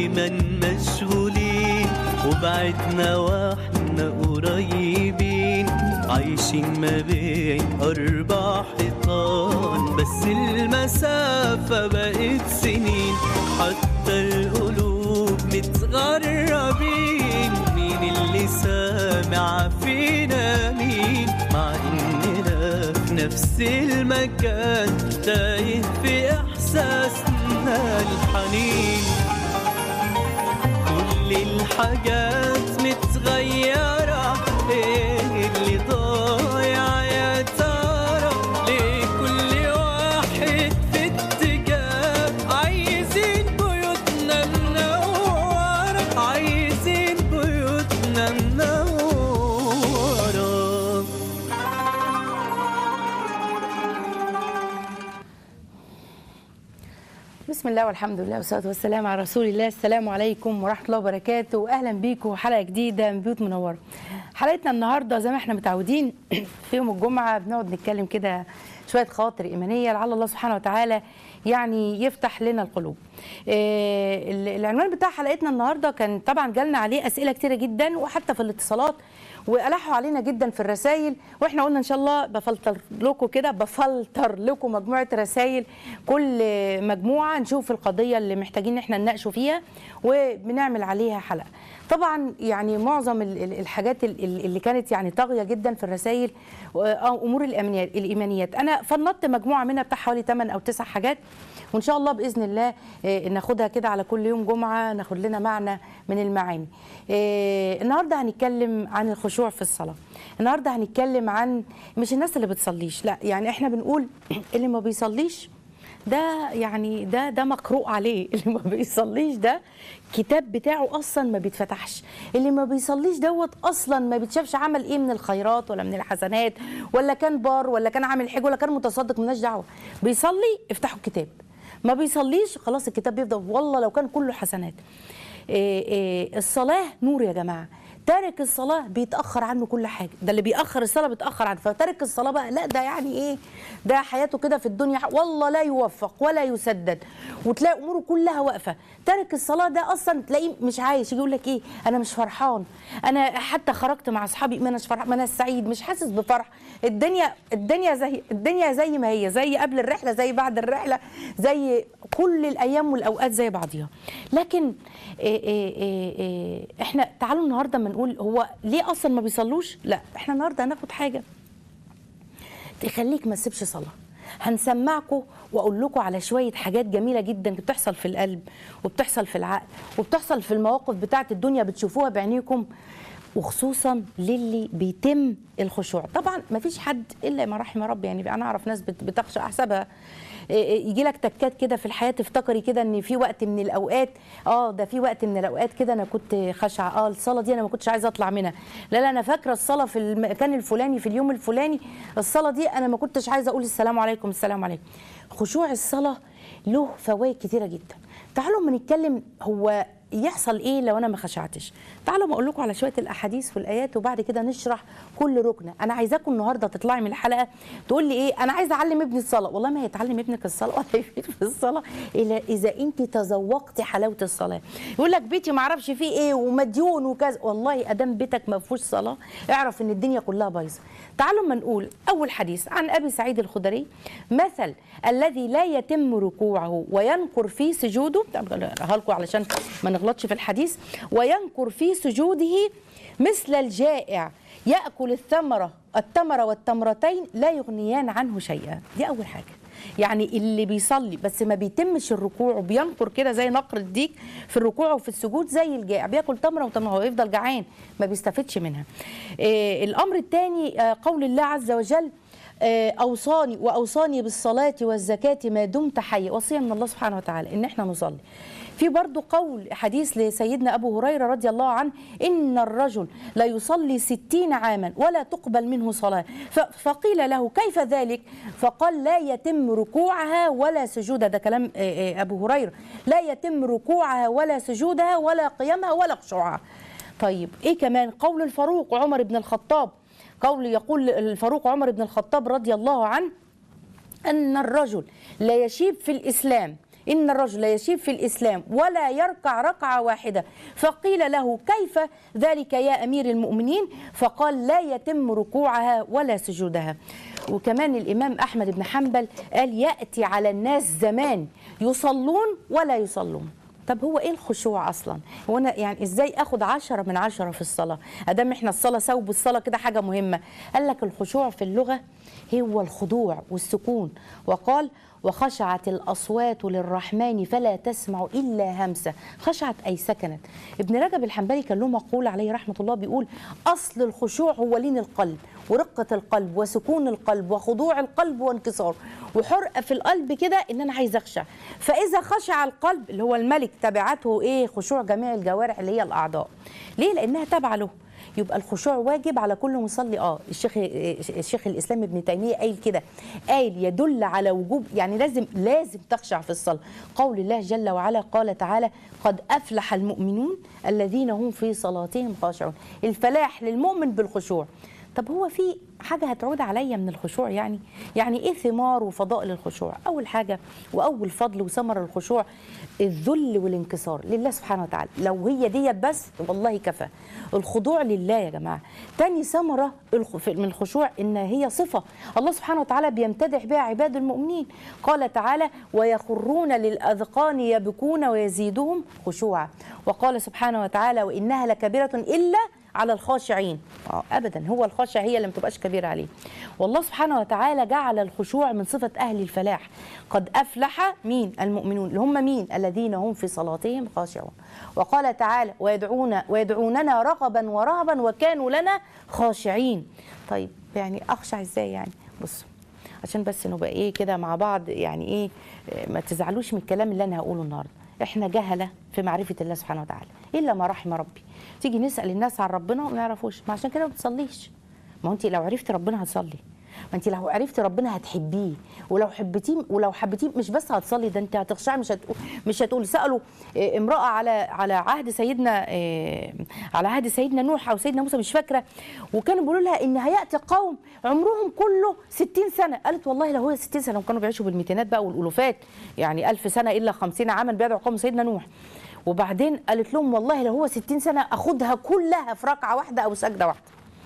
دايما مشغولين وبعدنا واحنا قريبين عايشين ما بين أربع حيطان بس المسافة بقت سنين حتى القلوب متغربين مين اللي سامع فينا مين مع إننا في نفس المكان تايه في إحساسنا الحنين كل الحاجات متغيرة ايه اللي ضايع يا ترى ليه كل واحد في اتجاه عايزين بيوتنا منورة عايزين بيوتنا منورة بسم الله والحمد لله والصلاه والسلام على رسول الله السلام عليكم ورحمه الله وبركاته واهلا بيكم حلقه جديده من بيوت منوره حلقتنا النهارده زي ما احنا متعودين في يوم الجمعه بنقعد نتكلم كده شويه خواطر ايمانيه لعل الله سبحانه وتعالى يعني يفتح لنا القلوب آه، ال- العنوان بتاع حلقتنا النهارده كان طبعا جالنا عليه اسئله كتيره جدا وحتى في الاتصالات والحوا علينا جدا في الرسائل واحنا قلنا ان شاء الله بفلتر لكم كده بفلتر لكم مجموعه رسائل كل مجموعه نشوف القضيه اللي محتاجين ان احنا نناقشوا فيها وبنعمل عليها حلقه طبعا يعني معظم ال- ال- الحاجات ال- ال- اللي كانت يعني طاغيه جدا في الرسائل آه، امور الامنيات الايمانيات انا فنطت مجموعه منها بتاع حوالي 8 او 9 حاجات وان شاء الله باذن الله آه، ناخدها كده على كل يوم جمعه ناخد لنا معنى من المعاني آه، النهارده هنتكلم عن الخشوع في الصلاه النهارده هنتكلم عن مش الناس اللي بتصليش لا يعني احنا بنقول اللي ما بيصليش ده يعني ده ده مقروء عليه اللي ما بيصليش ده كتاب بتاعه اصلا ما بيتفتحش اللي ما بيصليش دوت اصلا ما بيتشافش عمل ايه من الخيرات ولا من الحسنات ولا كان بار ولا كان عامل حج ولا كان متصدق ملناش دعوه بيصلي افتحوا الكتاب ما بيصليش خلاص الكتاب بيفضل والله لو كان كله حسنات إيه إيه الصلاه نور يا جماعه تارك الصلاة بيتأخر عنه كل حاجة ده اللي بيأخر الصلاة بيتأخر عنه فتارك الصلاة بقى لا ده يعني ايه ده حياته كده في الدنيا والله لا يوفق ولا يسدد وتلاقي أموره كلها واقفة تارك الصلاة ده أصلا تلاقيه مش عايش يجي يقول لك ايه أنا مش فرحان أنا حتى خرجت مع أصحابي ما أناش فرحان ما أنا سعيد مش حاسس بفرح الدنيا الدنيا زي الدنيا زي ما هي زي قبل الرحلة زي بعد الرحلة زي كل الأيام والأوقات زي بعضيها لكن إيه إيه إيه إيه احنا تعالوا النهارده ما نقول هو ليه اصلا ما بيصلوش لا احنا النهارده هناخد حاجه تخليك ما تسيبش صلاه هنسمعكم واقول لكم على شويه حاجات جميله جدا بتحصل في القلب وبتحصل في العقل وبتحصل في المواقف بتاعه الدنيا بتشوفوها بعينيكم وخصوصا للي بيتم الخشوع طبعا ما فيش حد الا ما رحم ربي يعني انا اعرف ناس بت- بتخشى احسبها يجي لك تكات كده في الحياه تفتكري كده ان في وقت من الاوقات اه ده في وقت من الاوقات كده انا كنت خاشعه اه الصلاه دي انا ما كنتش عايزه اطلع منها لا لا انا فاكره الصلاه في المكان الفلاني في اليوم الفلاني الصلاه دي انا ما كنتش عايزه اقول السلام عليكم السلام عليكم خشوع الصلاه له فوائد كتيره جدا تعالوا ما نتكلم هو يحصل ايه لو انا ما خشعتش تعالوا ما اقول لكم على شويه الاحاديث والايات وبعد كده نشرح كل ركنه انا عايزاكم النهارده تطلعي من الحلقه تقول لي ايه انا عايزه اعلم ابني الصلاه والله ما هيتعلم ابنك الصلاه ولا يفيد في الصلاه الا اذا انت تذوقتي حلاوه الصلاه يقول لك بيتي ما اعرفش فيه ايه ومديون وكذا والله ادام بيتك ما فيهوش صلاه اعرف ان الدنيا كلها بايظه تعالوا ما نقول اول حديث عن ابي سعيد الخدري مثل الذي لا يتم ركوعه وينكر في سجوده اقراها لكم علشان ما نغلطش في الحديث وينكر في سجوده مثل الجائع ياكل الثمره التمره والتمرتين لا يغنيان عنه شيئا دي اول حاجه يعني اللي بيصلي بس ما بيتمش الركوع وبينكر كده زي نقر الديك في الركوع وفي السجود زي الجائع بياكل تمره وتمره هو يفضل جعان ما بيستفدش منها إيه الامر الثاني آه، قول الله عز وجل آه، اوصاني واوصاني بالصلاه والزكاه ما دمت حيا وصيه من الله سبحانه وتعالى ان احنا نصلي في برضو قول حديث لسيدنا أبو هريرة رضي الله عنه إن الرجل لا يصلي ستين عاما ولا تقبل منه صلاة ف- فقيل له كيف ذلك فقال لا يتم ركوعها ولا سجودها ده كلام آه، آه، أبو هريرة لا يتم ركوعها ولا سجودها ولا قيامها ولا خشوعها طيب إيه كمان قول الفاروق عمر بن الخطاب قول يقول الفاروق عمر بن الخطاب رضي الله عنه أن الرجل لا يشيب في الإسلام إن الرجل يشيب في الإسلام ولا يركع ركعة واحدة فقيل له كيف ذلك يا أمير المؤمنين فقال لا يتم ركوعها ولا سجودها وكمان الإمام أحمد بن حنبل قال يأتي على الناس زمان يصلون ولا يصلون طب هو ايه الخشوع اصلا هو انا يعني ازاي اخد عشرة من عشرة في الصلاه ادام احنا الصلاه ثوب الصلاه كده حاجه مهمه قال لك الخشوع في اللغه هو الخضوع والسكون وقال وخشعت الاصوات للرحمن فلا تسمع الا همسه خشعت اي سكنت ابن رجب الحنبلي كان له مقول عليه رحمه الله بيقول اصل الخشوع هو لين القلب ورقه القلب وسكون القلب وخضوع القلب وانكساره وحرقه في القلب كده ان انا عايز اخشع فاذا خشع القلب اللي هو الملك تبعته ايه خشوع جميع الجوارح اللي هي الاعضاء ليه لانها تابعه له يبقى الخشوع واجب على كل مصلي اه الشيخ الشيخ الاسلام ابن تيميه قايل كده قايل يدل على وجوب يعني لازم لازم تخشع في الصلاه قول الله جل وعلا قال تعالى قد افلح المؤمنون الذين هم في صلاتهم خاشعون الفلاح للمؤمن بالخشوع طب هو في حاجه هتعود عليا من الخشوع يعني يعني ايه ثمار وفضائل الخشوع اول حاجه واول فضل وثمر الخشوع الذل والانكسار لله سبحانه وتعالى لو هي ديت بس والله كفى الخضوع لله يا جماعه تاني ثمره الخ- من الخشوع ان هي صفه الله سبحانه وتعالى بيمتدح بها عباد المؤمنين قال تعالى ويخرون للاذقان يبكون ويزيدهم خشوعا وقال سبحانه وتعالى وانها لكبيره الا على الخاشعين آه ابدا هو الخاشع هي اللي ما تبقاش كبيره عليه والله سبحانه وتعالى جعل الخشوع من صفه اهل الفلاح قد افلح مين المؤمنون اللي هم مين الذين هم في صلاتهم خاشعون وقال تعالى ويدعون ويدعوننا رغبا ورهبا وكانوا لنا خاشعين طيب يعني اخشع ازاي يعني بص عشان بس نبقى ايه كده مع بعض يعني ايه آه، ما تزعلوش من الكلام اللي انا هقوله النهارده احنا جهله في معرفه الله سبحانه وتعالى الا ما رحم ربي تيجي نسال الناس عن ربنا وما يعرفوش ما عشان كده ما بتصليش ما هو انت لو عرفتي ربنا هتصلي ما انت لو عرفتي ربنا هتحبيه ولو حبيتيه ولو حبيتيه مش بس هتصلي ده انت هتخشعي مش هتقول مش هتقول سالوا اه، امراه على على عهد سيدنا اه، على عهد سيدنا نوح او سيدنا موسى مش فاكره وكانوا بيقولوا لها ان هياتي قوم عمرهم كله 60 سنه قالت والله لو هو 60 سنه وكانوا بيعيشوا بالميتينات بقى والالوفات يعني 1000 سنه الا 50 عاما بيدعو قوم سيدنا نوح وبعدين قالت لهم والله لو هو 60 سنه اخدها كلها في ركعه واحده او سجده واحده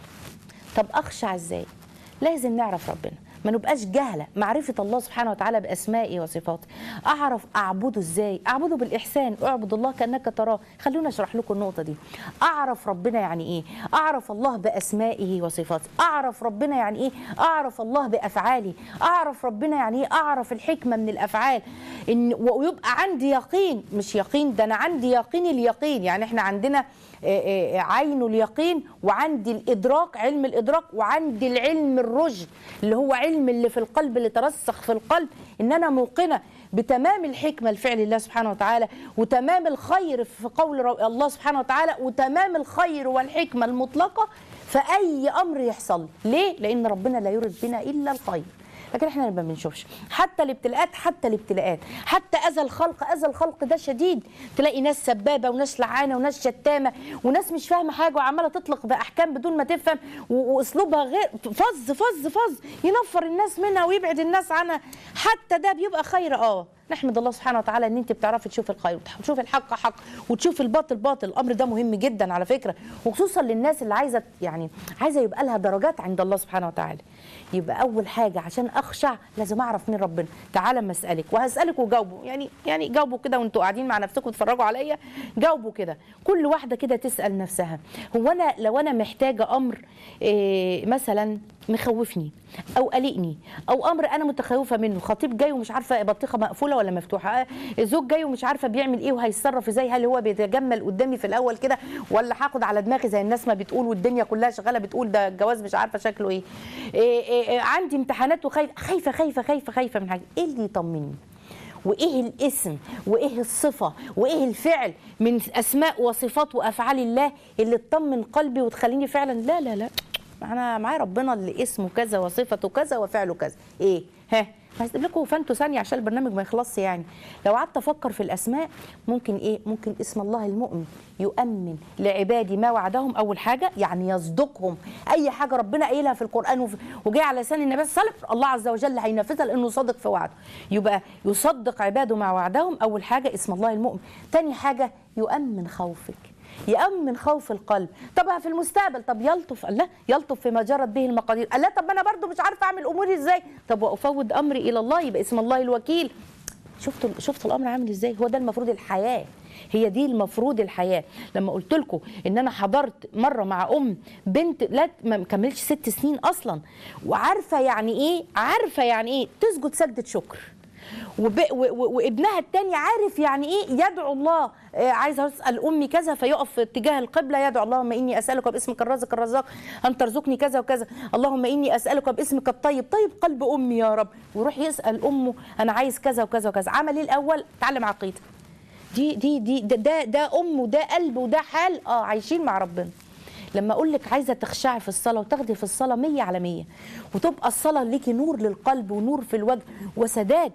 طب اخشع ازاي لازم نعرف ربنا ما نبقاش جهلة معرفة الله سبحانه وتعالى بأسمائه وصفاته أعرف أعبده إزاي أعبده بالإحسان أعبد الله كأنك تراه خلونا أشرح لكم النقطة دي أعرف ربنا يعني إيه أعرف الله بأسمائه وصفاته أعرف ربنا يعني إيه أعرف الله بأفعاله أعرف ربنا يعني إيه أعرف الحكمة من الأفعال إن ويبقى عندي يقين مش يقين ده أنا عندي يقين اليقين يعني إحنا عندنا آه، آه، عين اليقين وعندي الادراك علم الادراك وعندي العلم الرشد اللي هو علم اللي في القلب اللي ترسخ في القلب ان انا موقنه بتمام الحكمه لفعل الله سبحانه وتعالى وتمام الخير في قول رو- الله سبحانه وتعالى وتمام الخير والحكمه المطلقه في اي امر يحصل ليه لان ربنا لا يرد بنا الا الخير لكن احنا ما بنشوفش حتى الابتلاءات حتى الابتلاءات حتى اذى الخلق اذى الخلق ده شديد تلاقي ناس سبابه وناس لعانه وناس شتامه وناس مش فاهمه حاجه وعماله تطلق باحكام بدون ما تفهم و- واسلوبها غير فظ فظ فظ ينفر الناس منها ويبعد الناس عنها حتى ده بيبقى خير اه نحمد الله سبحانه وتعالى ان انت بتعرفي تشوفي الخير وتشوفي الحق حق وتشوفي الباطل باطل الامر ده مهم جدا على فكره وخصوصا للناس اللي عايزه يعني عايزه يبقى لها درجات عند الله سبحانه وتعالى يبقى اول حاجه عشان اخشع لازم اعرف مين ربنا تعالى اما اسالك وهسالك وجاوبوا يعني يعني جاوبوا كده وانتوا قاعدين مع نفسكم تتفرجوا عليا جاوبوا كده كل واحده كده تسال نفسها هو انا لو انا محتاجه امر إيه مثلا مخوفني او قلقني او امر انا متخوفه منه خطيب جاي ومش عارفه بطيخه مقفوله ولا مفتوحه آه، زوج جاي ومش عارفه بيعمل ايه وهيتصرف ازاي هل هو بيتجمل قدامي في الاول كده ولا هاخد على دماغي زي الناس ما بتقول والدنيا كلها شغاله بتقول ده الجواز مش عارفه شكله ايه, إيه, إيه, إيه عندي امتحانات وخايفه خايفه خايفه خايفه خايفه من حاجه ايه اللي يطمني وايه الاسم وايه الصفه وايه الفعل من اسماء وصفات وافعال الله اللي تطمن قلبي وتخليني فعلا لا لا لا انا معايا ربنا اللي اسمه كذا وصفته كذا وفعله كذا ايه ها هسيب لكم فانتوا ثانيه عشان البرنامج ما يخلصش يعني لو قعدت افكر في الاسماء ممكن ايه ممكن اسم الله المؤمن يؤمن لعبادي ما وعدهم اول حاجه يعني يصدقهم اي حاجه ربنا قايلها في القران وفي- وجاي على لسان النبي صلى الله عليه وسلم الله عز وجل هينفذها لانه صادق في وعده يبقى يصدق عباده ما وعدهم اول حاجه اسم الله المؤمن تاني حاجه يؤمن خوفك يأمن خوف القلب طب في المستقبل طب يلطف الله يلطف فيما جرت به المقادير الله طب ما انا برضو مش عارفه اعمل اموري ازاي طب وافوض امري الى الله يبقى اسم الله الوكيل شفتوا شفتوا الامر عامل ازاي هو ده المفروض الحياه هي دي المفروض الحياه لما قلت لكم ان انا حضرت مره مع ام بنت لا ما كملتش ست سنين اصلا وعارفه يعني ايه عارفه يعني ايه تسجد سجده شكر وب... و... و... وابنها التاني عارف يعني ايه يدعو الله آه عايزه اسال امي كذا فيقف في اتجاه القبله يدعو اللهم اني اسالك باسمك الرازق الرزاق ان ترزقني كذا وكذا اللهم اني اسالك باسمك الطيب طيب قلب امي يا رب ويروح يسال امه انا عايز كذا وكذا وكذا عمل ايه الاول اتعلم عقيده دي دي دي ده ده, ده ام وده قلب وده حال اه عايشين مع ربنا لما اقول لك عايزه تخشعي في الصلاه وتاخدي في الصلاه 100 على 100 وتبقى الصلاه ليكي نور للقلب ونور في الوجه وسداد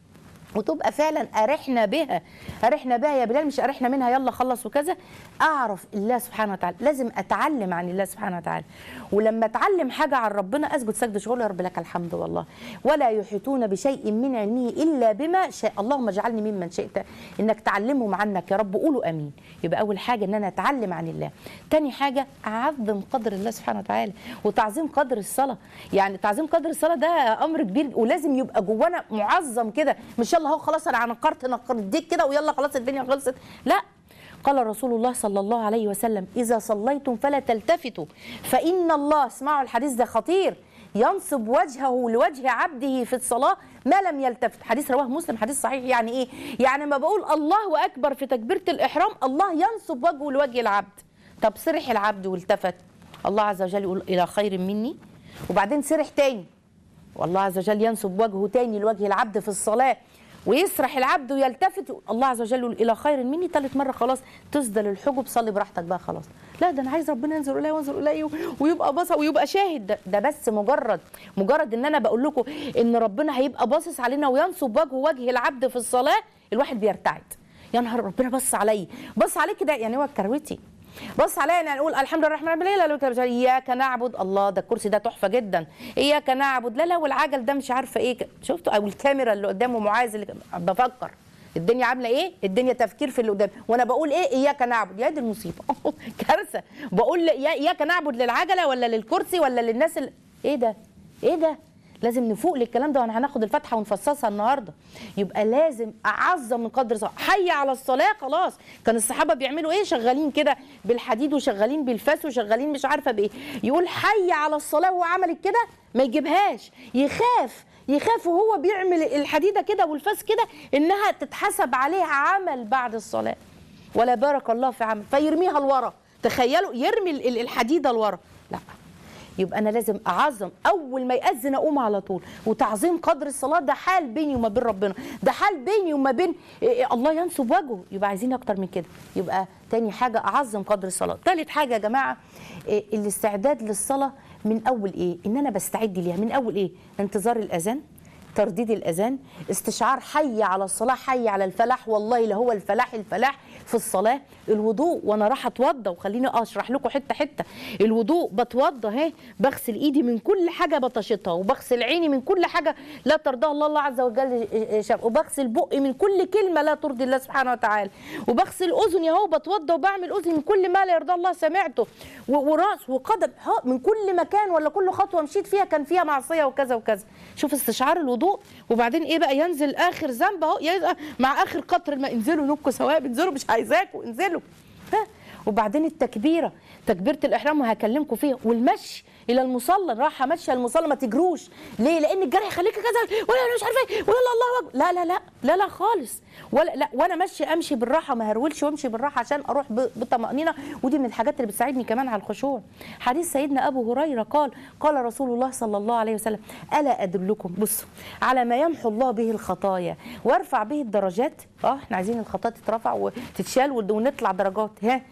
وتبقى فعلا أرحنا بها أرحنا بها يا بلال مش أرحنا منها يلا خلص وكذا أعرف الله سبحانه وتعالى لازم أتعلم عن الله سبحانه وتعالى ولما أتعلم حاجة عن ربنا أسجد سجد شغل يا رب لك الحمد والله ولا يحيطون بشيء من علمه إلا بما شاء اللهم اجعلني ممن شئت إنك تعلمهم عنك يا رب قولوا أمين يبقى أول حاجة إن أنا أتعلم عن الله تاني حاجة أعظم قدر الله سبحانه وتعالى وتعظيم قدر الصلاة يعني تعظيم قدر الصلاة ده أمر كبير ولازم يبقى جوانا معظم كده مش يلا هو خلاص انا نقرت نقرت ديك كده ويلا خلاص الدنيا خلصت لا قال رسول الله صلى الله عليه وسلم اذا صليتم فلا تلتفتوا فان الله اسمعوا الحديث ده خطير ينصب وجهه لوجه عبده في الصلاه ما لم يلتفت حديث رواه مسلم حديث صحيح يعني ايه يعني ما بقول الله اكبر في تكبيره الاحرام الله ينصب وجهه لوجه العبد طب سرح العبد والتفت الله عز وجل يقول الى خير مني وبعدين سرح تاني والله عز وجل ينصب وجهه تاني لوجه العبد في الصلاه ويسرح العبد ويلتفت الله عز وجل يقول الى خير مني ثالث مره خلاص تسدل الحجب صلي براحتك بقى خلاص لا ده انا عايز ربنا ينظر الي وينظر الي ويبقى بصر ويبقى شاهد ده, ده بس مجرد مجرد ان انا بقول لكم ان ربنا هيبقى باصص علينا وينصب وجهه وجه العبد في الصلاه الواحد بيرتعد يا نهار ربنا بص عليا بص عليك كده يعني هو كروتي بص عليا يعني نقول الحمد لله الرحمن الرحيم لا لا لا اياك نعبد الله ده الكرسي ده تحفه جدا اياك نعبد لا لا والعجل ده مش عارفه ايه شفتوا او الكاميرا اللي قدامه معاذ اللي بفكر الدنيا عامله ايه الدنيا تفكير في اللي قدام وانا بقول ايه اياك نعبد يا دي المصيبه كارثه بقول اياك نعبد للعجله ولا للكرسي ولا للناس اللي... ايه ده ايه ده لازم نفوق للكلام ده وانا هناخد الفاتحه ونفصصها النهارده يبقى لازم اعظم من قدر الصلاه حي على الصلاه خلاص كان الصحابه بيعملوا ايه شغالين كده بالحديد وشغالين بالفاس وشغالين مش عارفه بايه يقول حي على الصلاه وهو عمل كده ما يجيبهاش يخاف يخاف وهو بيعمل الحديده كده والفاس كده انها تتحسب عليها عمل بعد الصلاه ولا بارك الله في عمل فيرميها لورا تخيلوا يرمي الحديده لورا لا يبقى انا لازم اعظم اول ما ياذن اقوم على طول وتعظيم قدر الصلاه ده حال بيني وما بين ربنا ده حال بيني وما بين الله ينصب وجهه يبقى عايزين اكتر من كده يبقى تاني حاجه اعظم قدر الصلاه تالت حاجه يا جماعه الاستعداد للصلاه من اول ايه ان انا بستعد ليها من اول ايه انتظار الاذان ترديد الاذان استشعار حي على الصلاه حي على الفلاح والله لا هو الفلاح الفلاح في الصلاه الوضوء وانا راح اتوضى وخليني اشرح لكم حته حته الوضوء بتوضى اهي بغسل ايدي من كل حاجه بطشتها وبغسل عيني من كل حاجه لا ترضاها الله الله عز وجل شاب وبغسل بقي من كل كلمه لا ترضي الله سبحانه وتعالى وبغسل اذني اهو بتوضى وبعمل اذني من كل ما لا يرضى الله سمعته وراس وقدم من كل مكان ولا كل خطوه مشيت فيها كان فيها معصيه وكذا وكذا شوف استشعار الوضوء وبعدين ايه بقى ينزل اخر ذنب اهو مع اخر قطر الماء انزلوا نبكوا سواء انزلوا مش عايزاكوا انزلوا ها وبعدين التكبيره تكبيره الاحرام وهكلمكم فيها والمشي الى المصلى راحه ماشيه المصلى ما تجروش ليه لان الجري يخليك كذا ولا انا مش عارفه ايه ولا الله اكبر لا لا لا لا لا خالص ولا لا وانا ماشي امشي بالراحه ما هرولش وامشي بالراحه عشان اروح بطمانينه ودي من الحاجات اللي بتساعدني كمان على الخشوع حديث سيدنا ابو هريره قال قال رسول الله صلى الله عليه وسلم الا ادلكم بصوا على ما يمحو الله به الخطايا وارفع به الدرجات اه احنا عايزين الخطايا تترفع وتتشال ونطلع درجات ها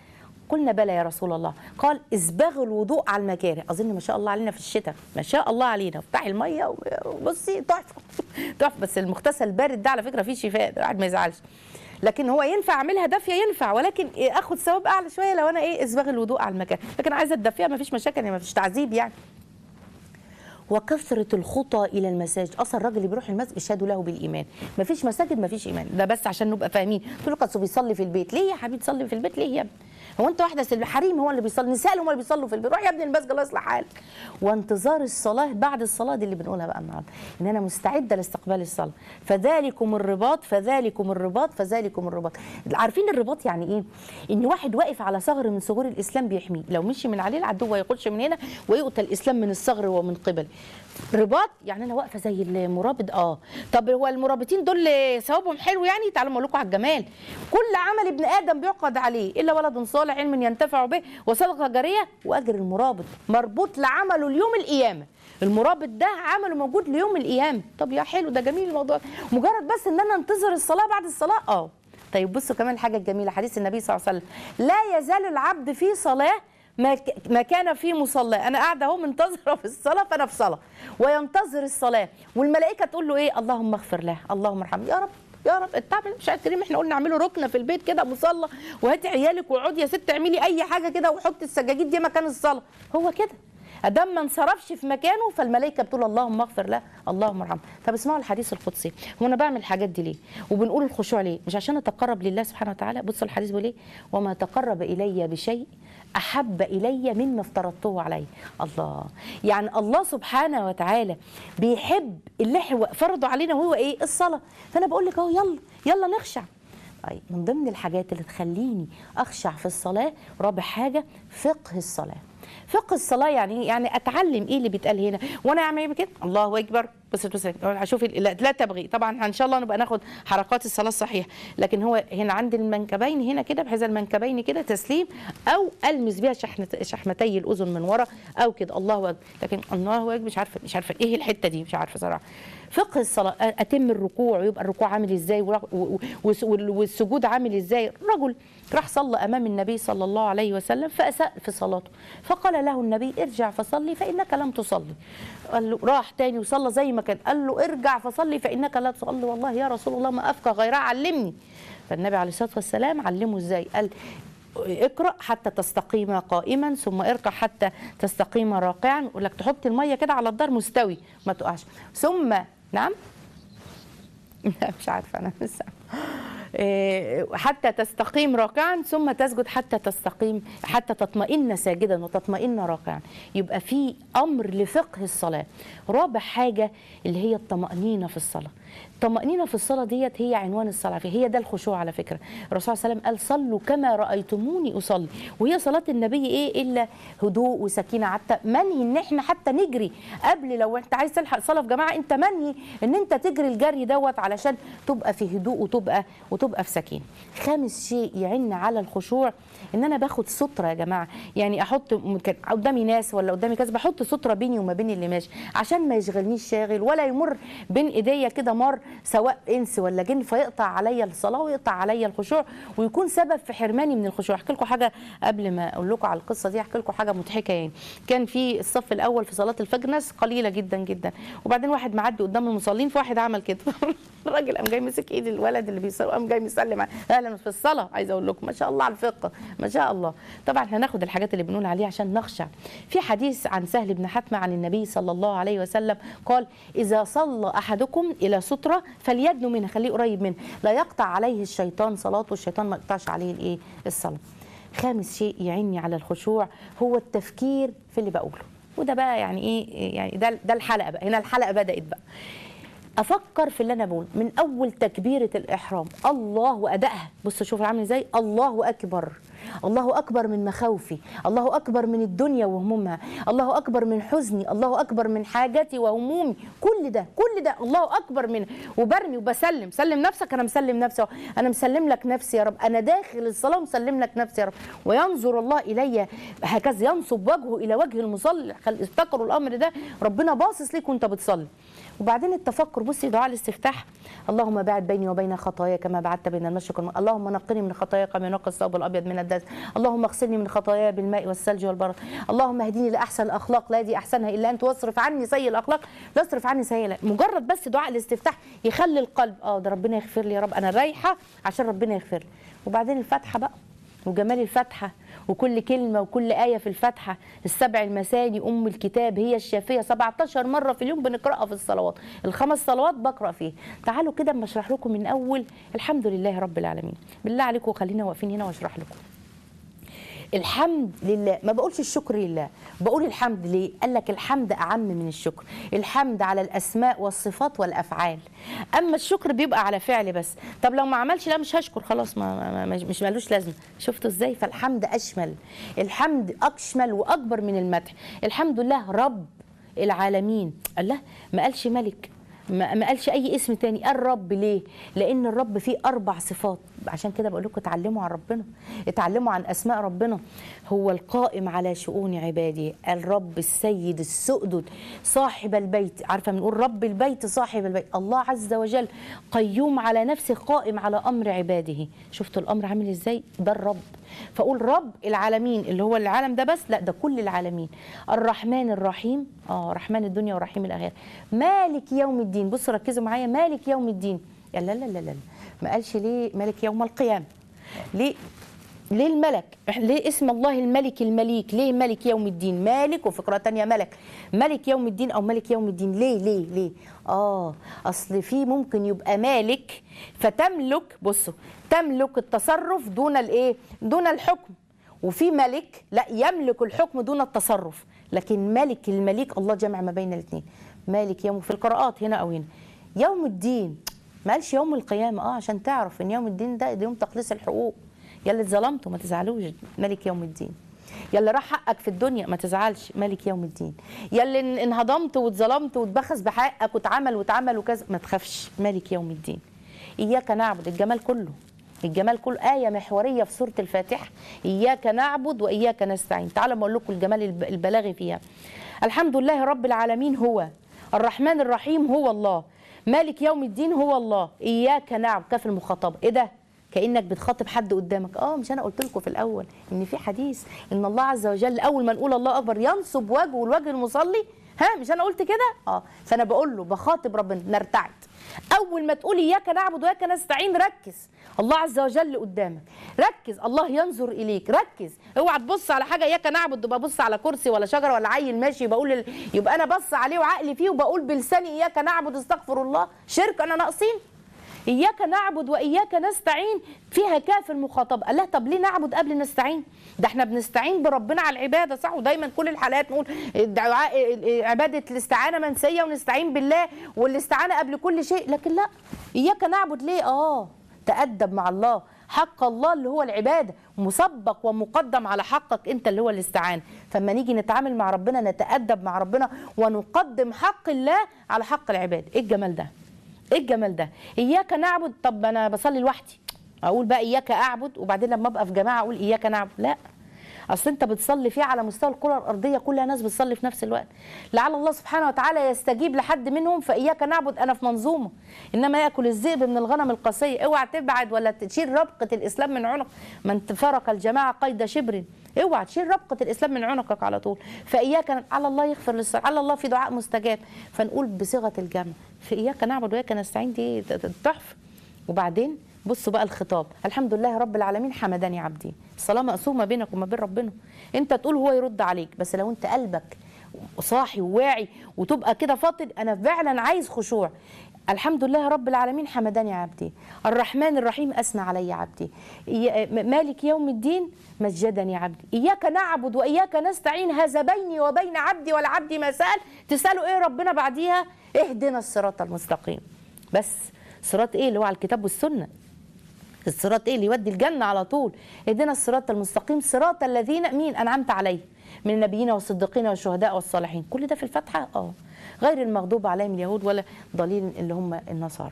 قلنا بلى يا رسول الله قال اسبغوا الوضوء على المكاره اظن ما شاء الله علينا في الشتاء ما شاء الله علينا افتحي الميه وبصي تحفه تحفه بس المغتسل البارد ده على فكره فيه شفاء الواحد ما يزعلش لكن هو ينفع اعملها دافيه ينفع ولكن إيه اخد ثواب اعلى شويه لو انا ايه اسبغ الوضوء على المكان لكن عايزه اتدفيها ما فيش مشاكل يعني ما فيش تعذيب يعني وكثرة الخطى إلى المساجد أصلا الراجل اللي بيروح المسجد يشهد له بالإيمان ما فيش مساجد ما فيش إيمان ده بس عشان نبقى فاهمين تقول لك أصل بيصلي في البيت ليه يا حبيبي تصلي في البيت ليه يا ابني هو انت واحده سلب حريم هو اللي بيصلي النساء هم اللي بيصلوا في البيت روح يا ابني المسجد الله يصلح حالك وانتظار الصلاه بعد الصلاه دي اللي بنقولها بقى النهارده ان انا مستعده لاستقبال الصلاه فذلكم الرباط فذلكم الرباط فذلكم الرباط عارفين الرباط يعني ايه ان واحد واقف على ثغر من ثغور الاسلام بيحميه لو مشي من عليه العدو ويقولش من هنا ويقتل الاسلام من الثغر ومن قبل رباط يعني انا واقفه زي المرابط اه طب هو المرابطين دول ثوابهم حلو يعني تعالوا اقول لكم على الجمال كل عمل ابن ادم بيعقد عليه الا ولد صالح علم ينتفع به وصدقه جاريه واجر المرابط مربوط لعمله ليوم القيامه المرابط ده عمله موجود ليوم القيامه طب يا حلو ده جميل الموضوع مجرد بس ان انا انتظر الصلاه بعد الصلاه اه طيب بصوا كمان الحاجه الجميله حديث النبي صلى الله عليه وسلم لا يزال العبد في صلاه ما ك- ما كان في مصلى انا قاعده اهو منتظره في الصلاه فانا في صلاه وينتظر الصلاه والملائكه تقول له ايه اللهم اغفر له اللهم ارحمه يا رب يا رب التعب مش عارف كريم احنا قلنا اعمله ركنه في البيت كده مصلى وهاتي عيالك واقعدي يا ست اعملي اي حاجه كده وحطي السجاجيد دي مكان الصلاه هو كده ادام ما انصرفش في مكانه فالملائكه بتقول اللهم اغفر له اللهم ارحمه طب اسمعوا الحديث القدسي هو انا بعمل الحاجات دي ليه وبنقول الخشوع ليه مش عشان اتقرب لله سبحانه وتعالى بصوا الحديث بيقول ايه وما تقرب الي بشيء احب الي مما افترضته عليه الله يعني الله سبحانه وتعالى بيحب اللي هو فرضه علينا وهو ايه الصلاه فانا بقول لك اهو يلا يلا نخشع طيب من ضمن الحاجات اللي تخليني اخشع في الصلاه رابع حاجه فقه الصلاه فقه الصلاه يعني ايه يعني اتعلم ايه اللي بيتقال هنا وانا اعمل ايه كده الله اكبر بس بس اشوف ال- لا, لا تبغي طبعا ان شاء الله نبقى ناخد حركات الصلاه الصحيحه لكن هو هنا عند المنكبين هنا كده بحيث المنكبين كده تسليم او المس بيها شحنة شحمتي الاذن من ورا او كده الله اكبر لكن الله اكبر مش عارفه مش عارفه ايه الحته دي مش عارفه صراحه فقه الصلاه اتم الركوع ويبقى الركوع عامل ازاي ورا- و- و- والس- وال- والسجود عامل ازاي رجل راح صلى امام النبي صلى الله عليه وسلم فاساء في صلاته فقال له النبي ارجع فصلي فانك لم تصلي قال له راح تاني وصلى زي ما كان قال له ارجع فصلي فانك لا تصلي والله يا رسول الله ما افقه غيرها علمني فالنبي عليه الصلاه والسلام علمه ازاي قال اقرا حتى تستقيم قائما ثم اركع حتى تستقيم راكعا يقول لك تحط الميه كده على الدار مستوي ما تقعش ثم نعم لا مش عارفه انا لسه إيه، حتى تستقيم راكعا ثم تسجد حتى تستقيم حتى تطمئن ساجدا وتطمئن راكعا يبقى في امر لفقه الصلاه رابع حاجه اللي هي الطمانينه في الصلاه الطمانينه في الصلاه ديت هي عنوان الصلاه هي ده الخشوع على فكره الرسول صلى الله عليه وسلم قال صلوا كما رايتموني اصلي وهي صلاه النبي ايه الا هدوء وسكينه حتى منهي ان احنا حتى نجري قبل لو انت عايز تلحق صلاه في جماعه انت منهي ان انت تجري الجري دوت علشان تبقى في هدوء وتبقى وتبقى في سكينه خامس شيء يعن على الخشوع ان انا باخد ستره يا جماعه يعني احط ممكن قدامي ناس ولا قدامي كذا بحط ستره بيني وما بين اللي ماشي عشان ما يشغلنيش شاغل ولا يمر بين ايديا كده مر سواء انس ولا جن فيقطع عليا الصلاه ويقطع عليا الخشوع ويكون سبب في حرماني من الخشوع احكي لكم حاجه قبل ما اقول لكم على القصه دي احكي لكم حاجه مضحكه يعني كان في الصف الاول في صلاه الفجر ناس قليله جدا جدا وبعدين واحد معدي قدام المصلين فواحد عمل كده الراجل قام جاي مسك ايد الولد اللي بيصلي قام جاي مسلم عليه. اهلا في الصلاه عايزه اقول لكم ما شاء الله على الفقه ما شاء الله طبعا هناخد الحاجات اللي بنقول عليها عشان نخشع في حديث عن سهل بن حتمه عن النبي صلى الله عليه وسلم قال اذا صلى احدكم الى ستره فليدنو منها خليه قريب منها لا يقطع عليه الشيطان صلاته والشيطان ما يقطعش عليه الايه الصلاه خامس شيء يعني على الخشوع هو التفكير في اللي بقوله وده بقى يعني ايه يعني ده ده الحلقه بقى هنا الحلقه بدات بقى افكر في اللي انا بقوله من اول تكبيره الاحرام الله وادائها بص شوف عامل ازاي الله اكبر الله اكبر من مخاوفي الله اكبر من الدنيا وهمومها الله اكبر من حزني الله اكبر من حاجاتي وهمومي كل ده كل ده الله اكبر منه وبرمي وبسلم سلم نفسك انا مسلم نفسي أهو. انا مسلم لك نفسي يا رب انا داخل الصلاه ومسلم لك نفسي يا رب وينظر الله الي هكذا ينصب وجهه الى وجه المصلي خل- افتكروا الامر ده ربنا باصص ليك وانت بتصلي وبعدين التفكر بصي دعاء الاستفتاح اللهم باعد بيني وبين خطاياي كما بعدت بين المشرق والمغرب اللهم نقني من خطاياي كما ينقى الثوب الابيض من الدنس اللهم اغسلني من خطاياي بالماء والثلج والبرد اللهم اهدني لاحسن الاخلاق لا دي احسنها الا انت واصرف عني سيء الاخلاق لا اصرف عني سيء الأخلاق. مجرد بس دعاء الاستفتاح يخلي القلب اه ده ربنا يغفر لي يا رب انا رايحه عشان ربنا يغفر لي وبعدين الفاتحه بقى وجمال الفاتحه وكل كلمة وكل آية في الفاتحة السبع المثاني أم الكتاب هي الشافية 17 مرة في اليوم بنقرأها في الصلوات الخمس صلوات بقرأ فيه تعالوا كده اما اشرح لكم من أول الحمد لله رب العالمين بالله عليكم خلينا واقفين هنا واشرح لكم الحمد لله ما بقولش الشكر لله بقول الحمد ليه قال لك الحمد اعم من الشكر الحمد على الاسماء والصفات والافعال اما الشكر بيبقى على فعل بس طب لو ما عملش لا مش هشكر خلاص ما ما- ما مش مالوش لازمه شفتوا ازاي فالحمد اشمل الحمد اكشمل واكبر من المدح الحمد لله رب العالمين الله ما قالش ملك ما ما قالش اي اسم تاني قال رب ليه لان الرب فيه اربع صفات عشان كده بقول لكم اتعلموا عن ربنا اتعلموا عن اسماء ربنا هو القائم على شؤون عباده الرب السيد السؤدد صاحب البيت عارفه بنقول رب البيت صاحب البيت الله عز وجل قيوم على نفسه قائم على امر عباده شفتوا الامر عامل ازاي ده الرب فاقول رب العالمين اللي هو العالم ده بس لا ده كل العالمين الرحمن الرحيم اه رحمن الدنيا ورحيم الاخره مالك يوم الدين بصوا ركزوا معايا مالك يوم الدين لا لا لا لا لا ما قالش ليه مالك يوم القيامه ليه ليه الملك ليه اسم الله الملك المليك ليه ملك يوم الدين مالك وفقرة تانية ملك ملك يوم الدين او ملك يوم الدين ليه ليه ليه اه اصل في ممكن يبقى مالك فتملك بصوا تملك التصرف دون الايه دون الحكم وفي ملك لا يملك الحكم دون التصرف لكن ملك المليك الله جمع ما بين الاثنين مالك يوم في القراءات هنا او هنا يوم الدين ما قالش يوم القيامه اه عشان تعرف ان يوم الدين ده, ده يوم تقليص الحقوق يا اللي اتظلمتوا ما تزعلوش ملك يوم الدين يا اللي راح حقك في الدنيا ما تزعلش ملك يوم الدين يا اللي ان- انهضمت واتظلمت واتبخس بحقك واتعمل واتعمل وكذا ما تخافش ملك يوم الدين اياك نعبد الجمال كله الجمال كله آية محورية في سورة الفاتحة إياك نعبد وإياك نستعين تعالوا أقول لكم الجمال الب- البلاغي فيها الحمد لله رب العالمين هو الرحمن الرحيم هو الله مالك يوم الدين هو الله إياك نعبد كاف المخاطبة إيه ده كانك بتخاطب حد قدامك اه مش انا قلت لكم في الاول ان في حديث ان الله عز وجل اول ما نقول الله اكبر ينصب وجهه لوجه المصلي ها مش انا قلت كده اه فانا بقول له بخاطب ربنا نرتعد اول ما تقول اياك نعبد واياك نستعين ركز الله عز وجل قدامك ركز الله ينظر اليك ركز اوعى تبص على حاجه اياك نعبد تبقى بص على كرسي ولا شجره ولا عيل ماشي بقول ال... يبقى انا بص عليه وعقلي فيه وبقول بلساني اياك نعبد استغفر الله شرك انا ناقصين إياك نعبد وإياك نستعين فيها كاف المخاطبة قال لها طب ليه نعبد قبل نستعين ده احنا بنستعين بربنا على العبادة صح ودايما كل الحلقات نقول الدعاء عبادة الاستعانة منسية ونستعين بالله والاستعانة قبل كل شيء لكن لا إياك نعبد ليه آه تأدب مع الله حق الله اللي هو العبادة مسبق ومقدم على حقك انت اللي هو الاستعانة فلما نيجي نتعامل مع ربنا نتأدب مع ربنا ونقدم حق الله على حق العباد ايه الجمال ده ايه الجمال ده اياك نعبد طب انا بصلي لوحدي اقول بقى اياك اعبد وبعدين لما ابقى في جماعه اقول اياك نعبد لا اصل انت بتصلي فيه على مستوى الكره الارضيه كلها ناس بتصلي في نفس الوقت لعل الله سبحانه وتعالى يستجيب لحد منهم فاياك نعبد انا في منظومه انما ياكل الذئب من الغنم القاسيه اوعى تبعد ولا تشيل ربقه الاسلام من عنق من فرق الجماعه قيد شبر اوعى تشيل ربقه الاسلام من عنقك على طول فاياك على الله يغفر للصالح على الله في دعاء مستجاب فنقول بصيغه الجمع في اياك نعبد واياك نستعين دي تحفه وبعدين بصوا بقى الخطاب الحمد لله رب العالمين حمدني عبدي الصلاه مقسومه بينك وما بين ربنا انت تقول هو يرد عليك بس لو انت قلبك صاحي وواعي وتبقى كده فاطن انا فعلا عايز خشوع الحمد لله رب العالمين حمدني عبدي الرحمن الرحيم اثنى علي عبدي مالك يوم الدين مجدني عبدي اياك نعبد واياك نستعين هذا بيني وبين عبدي والعبد ما سال تساله ايه ربنا بعديها اهدنا الصراط المستقيم بس صراط ايه اللي هو على الكتاب والسنه الصراط ايه اللي يودي الجنه على طول اهدنا الصراط المستقيم صراط الذين مين انعمت عليهم من النبيين والصديقين والشهداء والصالحين كل ده في الفاتحه اه غير المغضوب عليهم اليهود ولا ضالين اللي هم النصارى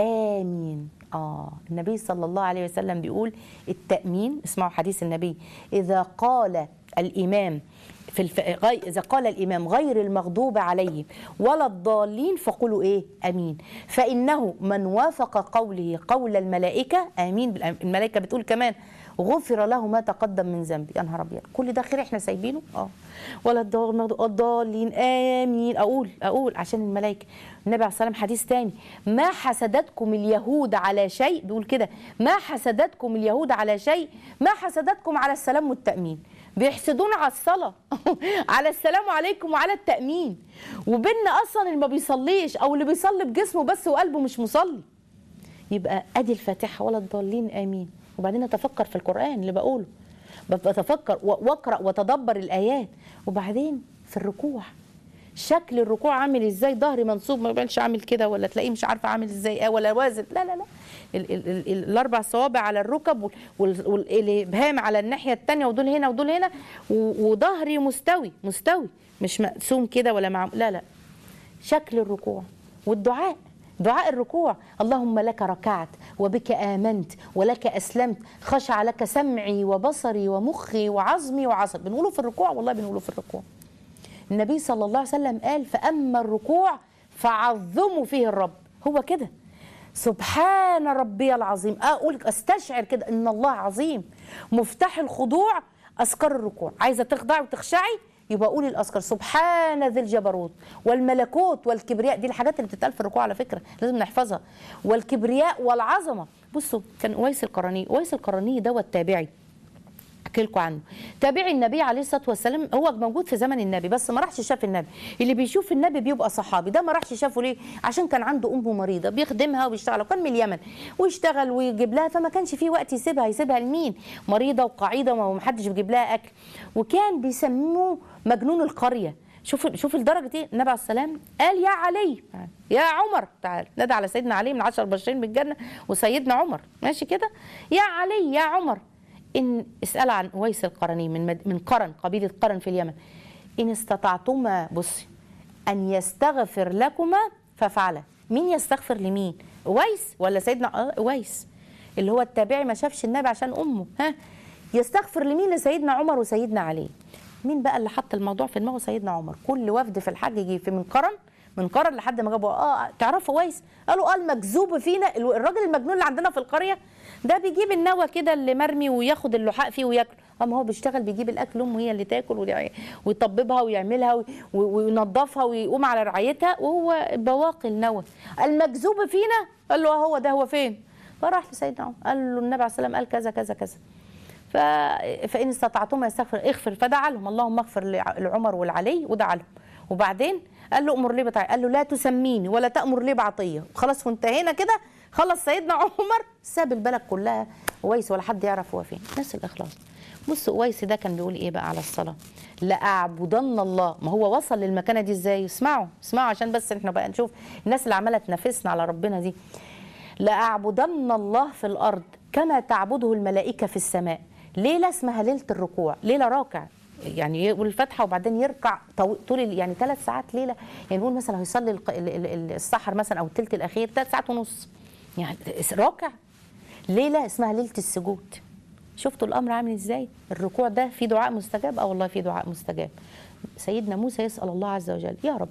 امين اه النبي صلى الله عليه وسلم بيقول التامين اسمعوا حديث النبي اذا قال الامام في الف... غي... اذا قال الامام غير المغضوب عليهم ولا الضالين فقولوا ايه امين فانه من وافق قوله قول الملائكه امين بالأم- الملائكه بتقول كمان غفر له ما تقدم من ذنبه يا نهار ابيض كل ده خير احنا سايبينه اه ولا الضال- المغضوب- الضالين امين اقول اقول عشان الملائكه النبي عليه الصلاه والسلام حديث تاني ما حسدتكم اليهود على شيء بيقول كده ما حسدتكم اليهود على شيء ما حسدتكم على السلام والتامين بيحسدونا على الصلاه على السلام عليكم وعلى التامين وبيننا اصلا اللي ما بيصليش او اللي بيصلي بجسمه بس وقلبه مش مصلي يبقى ادي الفاتحه ولا الضالين امين وبعدين اتفكر في القران اللي بقوله بتفكر و- واقرا واتدبر الايات وبعدين في الركوع شكل الركوع عامل ازاي ظهري منصوب ما يبانش عامل كده ولا تلاقيه مش عارفه عامل ازاي آه ولا وازن لا لا لا ال ال ال ال الاربع صوابع على الركب وال- وال- والابهام على الناحيه الثانيه ودول هنا ودول هنا و- وظهري مستوي مستوي مش مقسوم كده ولا مع لا لا شكل الركوع والدعاء دعاء الركوع اللهم لك ركعت وبك آمنت ولك أسلمت خشع لك سمعي وبصري ومخي وعظمي وعصبي بنقوله في الركوع والله بنقوله في الركوع النبي صلى الله عليه وسلم قال فأما الركوع فعظموا فيه الرب هو كده سبحان ربي العظيم اقول استشعر كده ان الله عظيم مفتاح الخضوع اذكار الركوع عايزه تخضعي وتخشعي يبقى قولي الاذكار سبحان ذي الجبروت والملكوت والكبرياء دي الحاجات اللي بتتقال في الركوع على فكره لازم نحفظها والكبرياء والعظمه بصوا كان اويس القرني اويس القرني دوت تابعي احكي لكم عنه تابعي النبي عليه الصلاه والسلام هو موجود في زمن النبي بس ما راحش شاف النبي اللي بيشوف النبي بيبقى صحابي ده ما راحش شافه ليه عشان كان عنده امه مريضه بيخدمها وبيشتغل وكان من اليمن ويشتغل ويجيب لها فما كانش فيه وقت يسيبها يسيبها لمين مريضه وقعيده ومحدش بيجيب لها اكل وكان بيسموه مجنون القريه شوف شوف الدرجه دي النبي عليه السلام قال يا علي يا عمر تعال نادى على سيدنا علي من عشر بشرين بالجنه وسيدنا عمر ماشي كده يا علي يا عمر إن اسأل عن أويس القرني من مد... من قرن قبيلة قرن في اليمن إن استطعتما بصي أن يستغفر لكما فافعلا مين يستغفر لمين أويس ولا سيدنا آه أويس اللي هو التابعي ما شافش النبي عشان أمه ها يستغفر لمين لسيدنا عمر وسيدنا علي مين بقى اللي حط الموضوع في دماغه سيدنا عمر كل وفد في الحج يجي في من قرن من قرن لحد ما جابوا اه تعرفوا ويس قالوا اه المكذوب فينا الراجل المجنون اللي عندنا في القريه ده بيجيب النوى كده اللي مرمي وياخد اللحاء فيه وياكل اما هو بيشتغل بيجيب الاكل امه هي اللي تاكل ويع- ويطببها ويعملها وي- وينظفها ويقوم على رعايتها وهو بواقي النوى المكذوب فينا قال له آه هو ده هو فين فراح لسيدنا عمر قال له النبي عليه الصلاه والسلام قال كذا كذا كذا ف... فان استطعتم يستغفر اغفر فدعا لهم اللهم اغفر لع- لعمر والعلي ودعا لهم وبعدين قال له امر لي بطاعه قال له لا تسميني ولا تامر لي بعطيه خلاص وانتهينا كده خلص سيدنا عمر ساب البلد كلها ويس ولا حد يعرف هو فين نفس الاخلاص بص اويس ده كان بيقول ايه بقى على الصلاه لاعبدن الله ما هو وصل للمكانه دي ازاي اسمعوا اسمعوا عشان بس احنا بقى نشوف الناس اللي عماله تنافسنا على ربنا دي لأعبدن الله في الأرض كما تعبده الملائكة في السماء ليلة اسمها ليلة الركوع ليلة راكع يعني يقول الفاتحة وبعدين يركع طو- طول ال- يعني ثلاث ساعات ليلة يعني نقول مثلا هيصلي الق- ال- ال- ال- السحر مثلا أو الثلث الأخير ثلاث ساعات ونص يعني راكع ليلة اسمها ليلة السجود شفتوا الأمر عامل إزاي الركوع ده في دعاء مستجاب أه والله في دعاء مستجاب سيدنا موسى يسأل الله عز وجل يا رب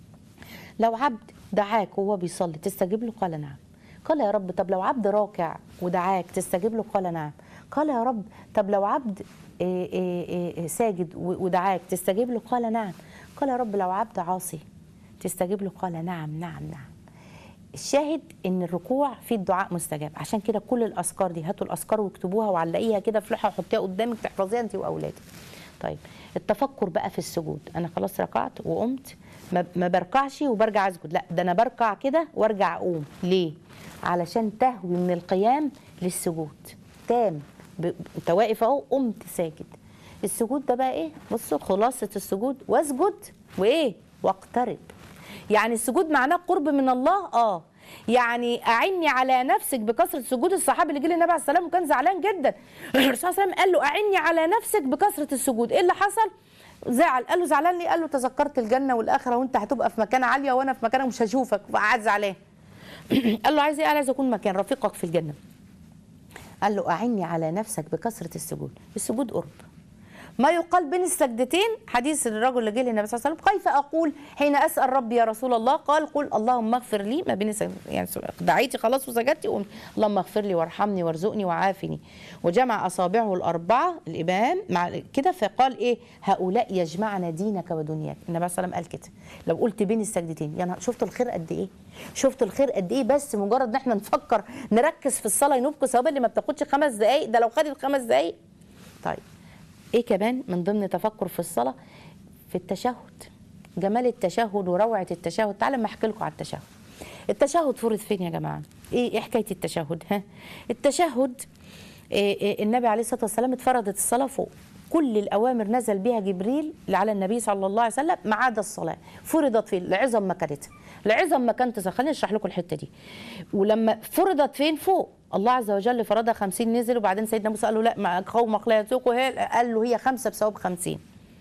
لو عبد دعاك وهو بيصلي تستجيب له قال نعم قال يا رب طب لو عبد راكع ودعاك تستجيب له قال نعم قال يا رب طب لو عبد إيه إيه إيه ساجد و- ودعاك تستجيب له قال نعم قال يا رب لو عبد عاصي تستجيب له قال نعم نعم نعم الشاهد ان الركوع فيه الدعاء مستجاب عشان كده كل الاذكار دي هاتوا الاذكار واكتبوها وعلقيها كده في لوحه وحطيها قدامك تحفظيها انت واولادك طيب التفكر بقى في السجود انا خلاص ركعت وقمت ما ما بركعش وبرجع اسجد لا ده انا بركع كده وارجع اقوم ليه علشان تهوي من القيام للسجود تام ب- انت واقف اهو قمت ساجد السجود ده بقى ايه بصوا خلاصه السجود واسجد وايه واقترب يعني السجود معناه قرب من الله اه يعني اعني على نفسك بكثره سجود الصحابي اللي جه للنبي عليه السلام وكان زعلان جدا الرسول صلى الله عليه وسلم قال له اعني على نفسك بكثره السجود ايه اللي حصل زعل قال له زعلان ليه قال له تذكرت الجنه والاخره وانت هتبقى في مكانه عاليه وانا في مكانه مش هشوفك فقعد زعلان قال له عايز ايه قال عايز اكون مكان رفيقك في الجنه قال له اعني على نفسك بكثره السجود السجود قرب ما يقال بين السجدتين حديث الرجل اللي جه للنبي صلى الله عليه وسلم كيف اقول حين اسال ربي يا رسول الله قال قل اللهم اغفر لي ما بين السجدتين يعني دعيتي خلاص وسجدتي قمت اللهم اغفر لي وارحمني وارزقني وعافني وجمع اصابعه الاربعه الامام مع كده فقال ايه هؤلاء يجمعنا دينك ودنياك النبي صلى الله عليه وسلم قال كده لو قلت بين السجدتين يا نهار شفتوا الخير قد ايه شفتوا الخير قد ايه بس مجرد ان احنا نفكر نركز في الصلاه ينوبكم ثواب اللي ما بتاخدش خمس دقائق ده لو خدت خمس دقائق طيب ايه كمان من ضمن تفكر في الصلاه في التشهد جمال التشهد وروعه التشهد تعالوا ما احكي لكم على التشهد التشهد فرض فين يا جماعه ايه ايه حكايه التشهد ها التشهد إيه إيه النبي عليه الصلاه والسلام اتفرضت الصلاه فوق كل الاوامر نزل بها جبريل على النبي صلى الله عليه وسلم ما عدا الصلاه فرضت فين لعظم مكانتها لعظم مكانتها خليني اشرح لكم الحته دي ولما فرضت فين فوق الله عز وجل فرضها 50 نزل وبعدين سيدنا موسى قال له لا ما قومك لا يتوقوا هي قال له هي خمسه بثواب 50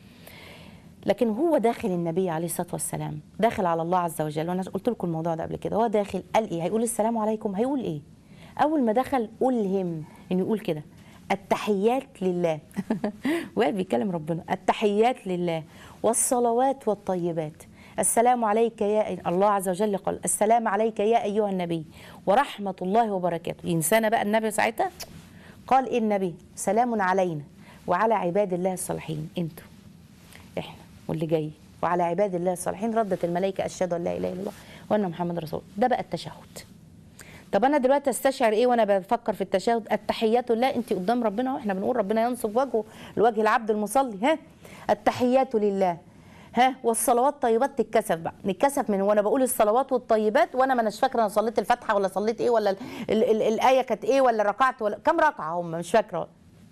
لكن هو داخل النبي عليه الصلاه والسلام داخل على الله عز وجل وانا قلت لكم الموضوع ده قبل كده هو داخل قال ايه هيقول السلام عليكم هيقول ايه اول ما دخل الهم انه يقول كده التحيات لله وقال بيتكلم ربنا التحيات لله والصلوات والطيبات السلام عليك يا الله عز وجل قال السلام عليك يا ايها النبي ورحمه الله وبركاته ينسانا بقى النبي ساعتها قال ايه النبي سلام علينا وعلى عباد الله الصالحين انتوا احنا واللي جاي وعلى عباد الله الصالحين ردت الملائكه اشهد ان لا اله الا الله وان محمد رسول الله. ده بقى التشهد طب انا دلوقتي استشعر ايه وانا بفكر في التشهد التحيات لله انت قدام ربنا اهو احنا بنقول ربنا ينصب وجهه لوجه العبد المصلي ها التحيات لله ها والصلوات طيبات تتكسف بقى نتكسف من وانا بقول الصلوات والطيبات وانا ما اناش فاكره انا صليت الفاتحه ولا صليت ايه ولا ال ال ال الايه كانت ايه ولا ركعت ولا كم ركعه هم مش فاكره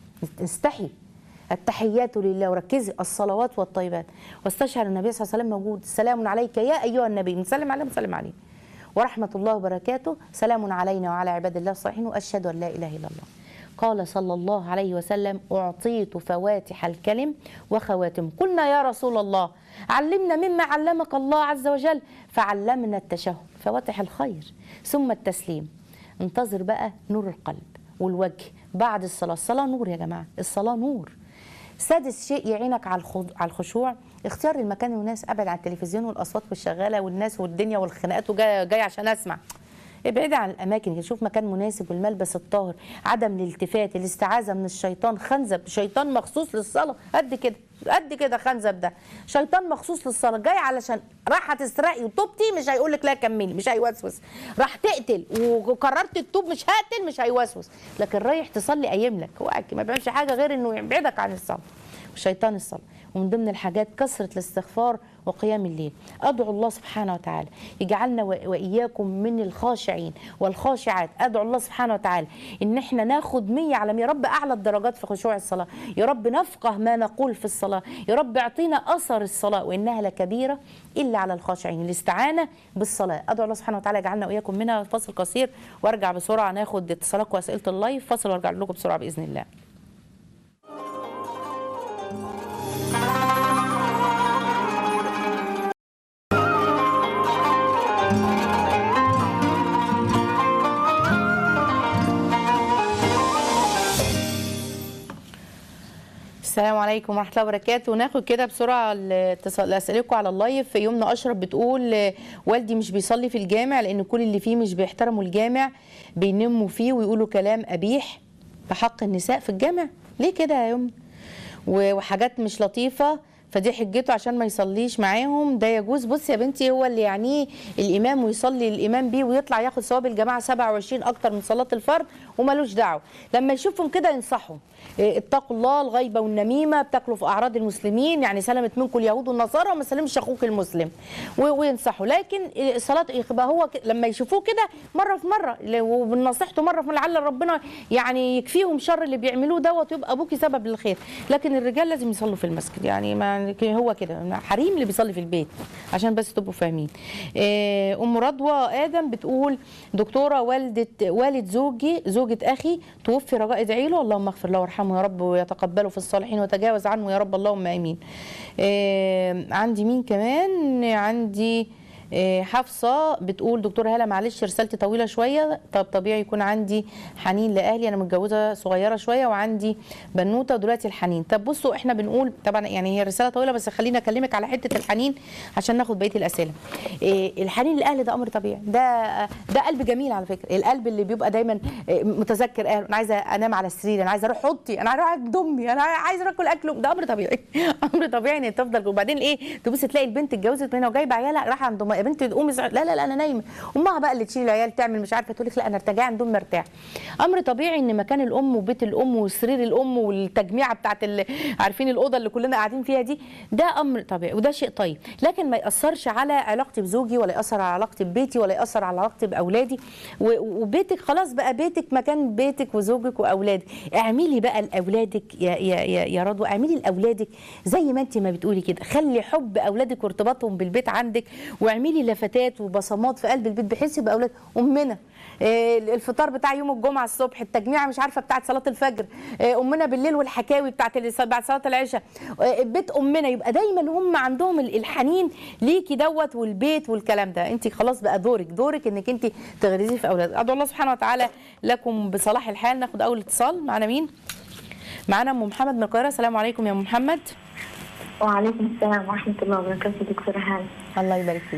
نستحي التحيات لله وركزي الصلوات والطيبات واستشعر النبي صلى الله عليه وسلم موجود السلام عليك يا ايها النبي نسلم عليه ونسلم عليه ورحمه الله وبركاته سلام علينا وعلى عباد الله الصالحين واشهد ان لا اله الا الله قال صلى الله عليه وسلم اعطيت فواتح الكلم وخواتم قلنا يا رسول الله علمنا مما علمك الله عز وجل فعلمنا التشهد فواتح الخير ثم التسليم انتظر بقى نور القلب والوجه بعد الصلاه الصلاه نور يا جماعه الصلاه نور سادس شيء يعينك على على الخشوع اختيار المكان والناس ابعد عن التلفزيون والاصوات والشغاله والناس والدنيا والخناقات وجاي جاي عشان اسمع ابعدي عن الاماكن شوف مكان مناسب والملبس الطاهر عدم الالتفات الاستعاذه من الشيطان خنزب شيطان مخصوص للصلاه قد كده قد كده خنزب ده شيطان مخصوص للصلاه جاي علشان راح تسرقي وتوبتي مش هيقول لك لا كملي مش هيوسوس راح تقتل وقررت التوب مش هقتل مش هيوسوس لكن رايح تصلي قايم لك هو ما بيعملش حاجه غير انه يبعدك عن الصلاه شيطان الصلاه ومن ضمن الحاجات كثره الاستغفار وقيام الليل ادعو الله سبحانه وتعالى يجعلنا واياكم من الخاشعين والخاشعات ادعو الله سبحانه وتعالى ان احنا ناخد 100 على 100 يا رب اعلى الدرجات في خشوع الصلاه يا رب نفقه ما نقول في الصلاه يا رب اعطينا اثر الصلاه وانها لكبيره الا على الخاشعين الاستعانه بالصلاه ادعو الله سبحانه وتعالى يجعلنا واياكم منها فاصل قصير وارجع بسرعه ناخد اتصالاتكم واسئله اللايف فاصل وارجع لكم بسرعه باذن الله السلام عليكم ورحمه الله وبركاته وناخد كده بسرعه اسئلتكم على اللايف يومنا اشرف بتقول والدي مش بيصلي في الجامع لان كل اللي فيه مش بيحترموا الجامع بينموا فيه ويقولوا كلام قبيح بحق النساء في الجامع ليه كده يا يوم وحاجات مش لطيفه فدي حجته عشان ما يصليش معاهم ده يجوز بص يا بنتي هو اللي يعنيه الامام ويصلي الامام بيه ويطلع ياخد ثواب الجماعه 27 اكتر من صلاه الفرد ومالوش دعوه لما يشوفهم كده ينصحهم اتقوا الله الغيبه والنميمه بتاكلوا في اعراض المسلمين يعني سلمت منكم اليهود والنصارى وما سلمش اخوك المسلم وينصحوا لكن الصلاه يبقى هو لما يشوفوه كده مره في مره وبنصيحته مره في لعل ربنا يعني يكفيهم شر اللي بيعملوه دوت ويبقى ابوكي سبب للخير لكن الرجال لازم يصلوا في المسجد يعني ما هو كده حريم اللي بيصلي في البيت عشان بس تبقوا فاهمين ام رضوى ادم بتقول دكتوره والده والد زوجي زوجة اخي توفي رجاء ادعي له اللهم اغفر له وارحمه يا رب ويتقبله في الصالحين وتجاوز عنه يا رب اللهم امين عندي مين كمان عندي إيه، حفصه بتقول دكتور هاله معلش رسالتي طويله شويه طب طبيعي يكون عندي حنين لاهلي انا متجوزه صغيره شويه وعندي بنوته ودلوقتي الحنين طب بصوا احنا بنقول طبعا يعني هي الرساله طويله بس خليني اكلمك على حته الحنين عشان ناخد بقيه الاسئله إيه، الحنين للاهل ده امر طبيعي ده ده قلب جميل على فكره القلب اللي بيبقى دايما إيه، متذكر اهله انا عايزه انام على السرير انا عايزه اروح اوضتي انا اروح عند امي انا عايزه اكل اكله ده امر طبيعي امر طبيعي ان تفضل وبعدين ايه تبص تلاقي البنت اتجوزت منها وجايبه عيالها راح عند امها يا بنتي قومي زع- لا لا لا انا نايمه امها بقى اللي تشيل العيال تعمل مش عارفه تقول لك لا انا ارتجع عند امي ارتاح امر طبيعي ان مكان الام وبيت الام وسرير الام والتجميعه بتاعت ال- عارفين الاوضه اللي كلنا قاعدين فيها دي ده امر طبيعي وده شيء طيب لكن ما ياثرش على علاقتي بزوجي ولا ياثر على علاقتي ببيتي ولا ياثر على علاقتي باولادي و- وبيتك خلاص بقى بيتك مكان بيتك وزوجك واولادك اعملي بقى لاولادك يا يا يا, يا رضوى اعملي لاولادك زي ما انت ما بتقولي كده خلي حب اولادك وارتباطهم بالبيت عندك واعملي لفتات وبصمات في قلب البيت بحيث يبقى اولاد امنا إيه، الفطار بتاع يوم الجمعه الصبح التجميعه مش عارفه بتاعت صلاه الفجر إيه، امنا بالليل والحكاوي بتاعت ال- بعد صلاه العشاء إيه، بيت امنا يبقى دايما هم عندهم ال- الحنين ليكي دوت والبيت والكلام ده انت خلاص بقى دورك دورك انك انت تغرزيه في اولادك ادعو الله سبحانه وتعالى لكم بصلاح الحال ناخد اول اتصال معنا مين معانا ام محمد من القاهره السلام عليكم يا ام محمد وعليكم السلام ورحمة الله وبركاته دكتورة هاني الله يبارك فيك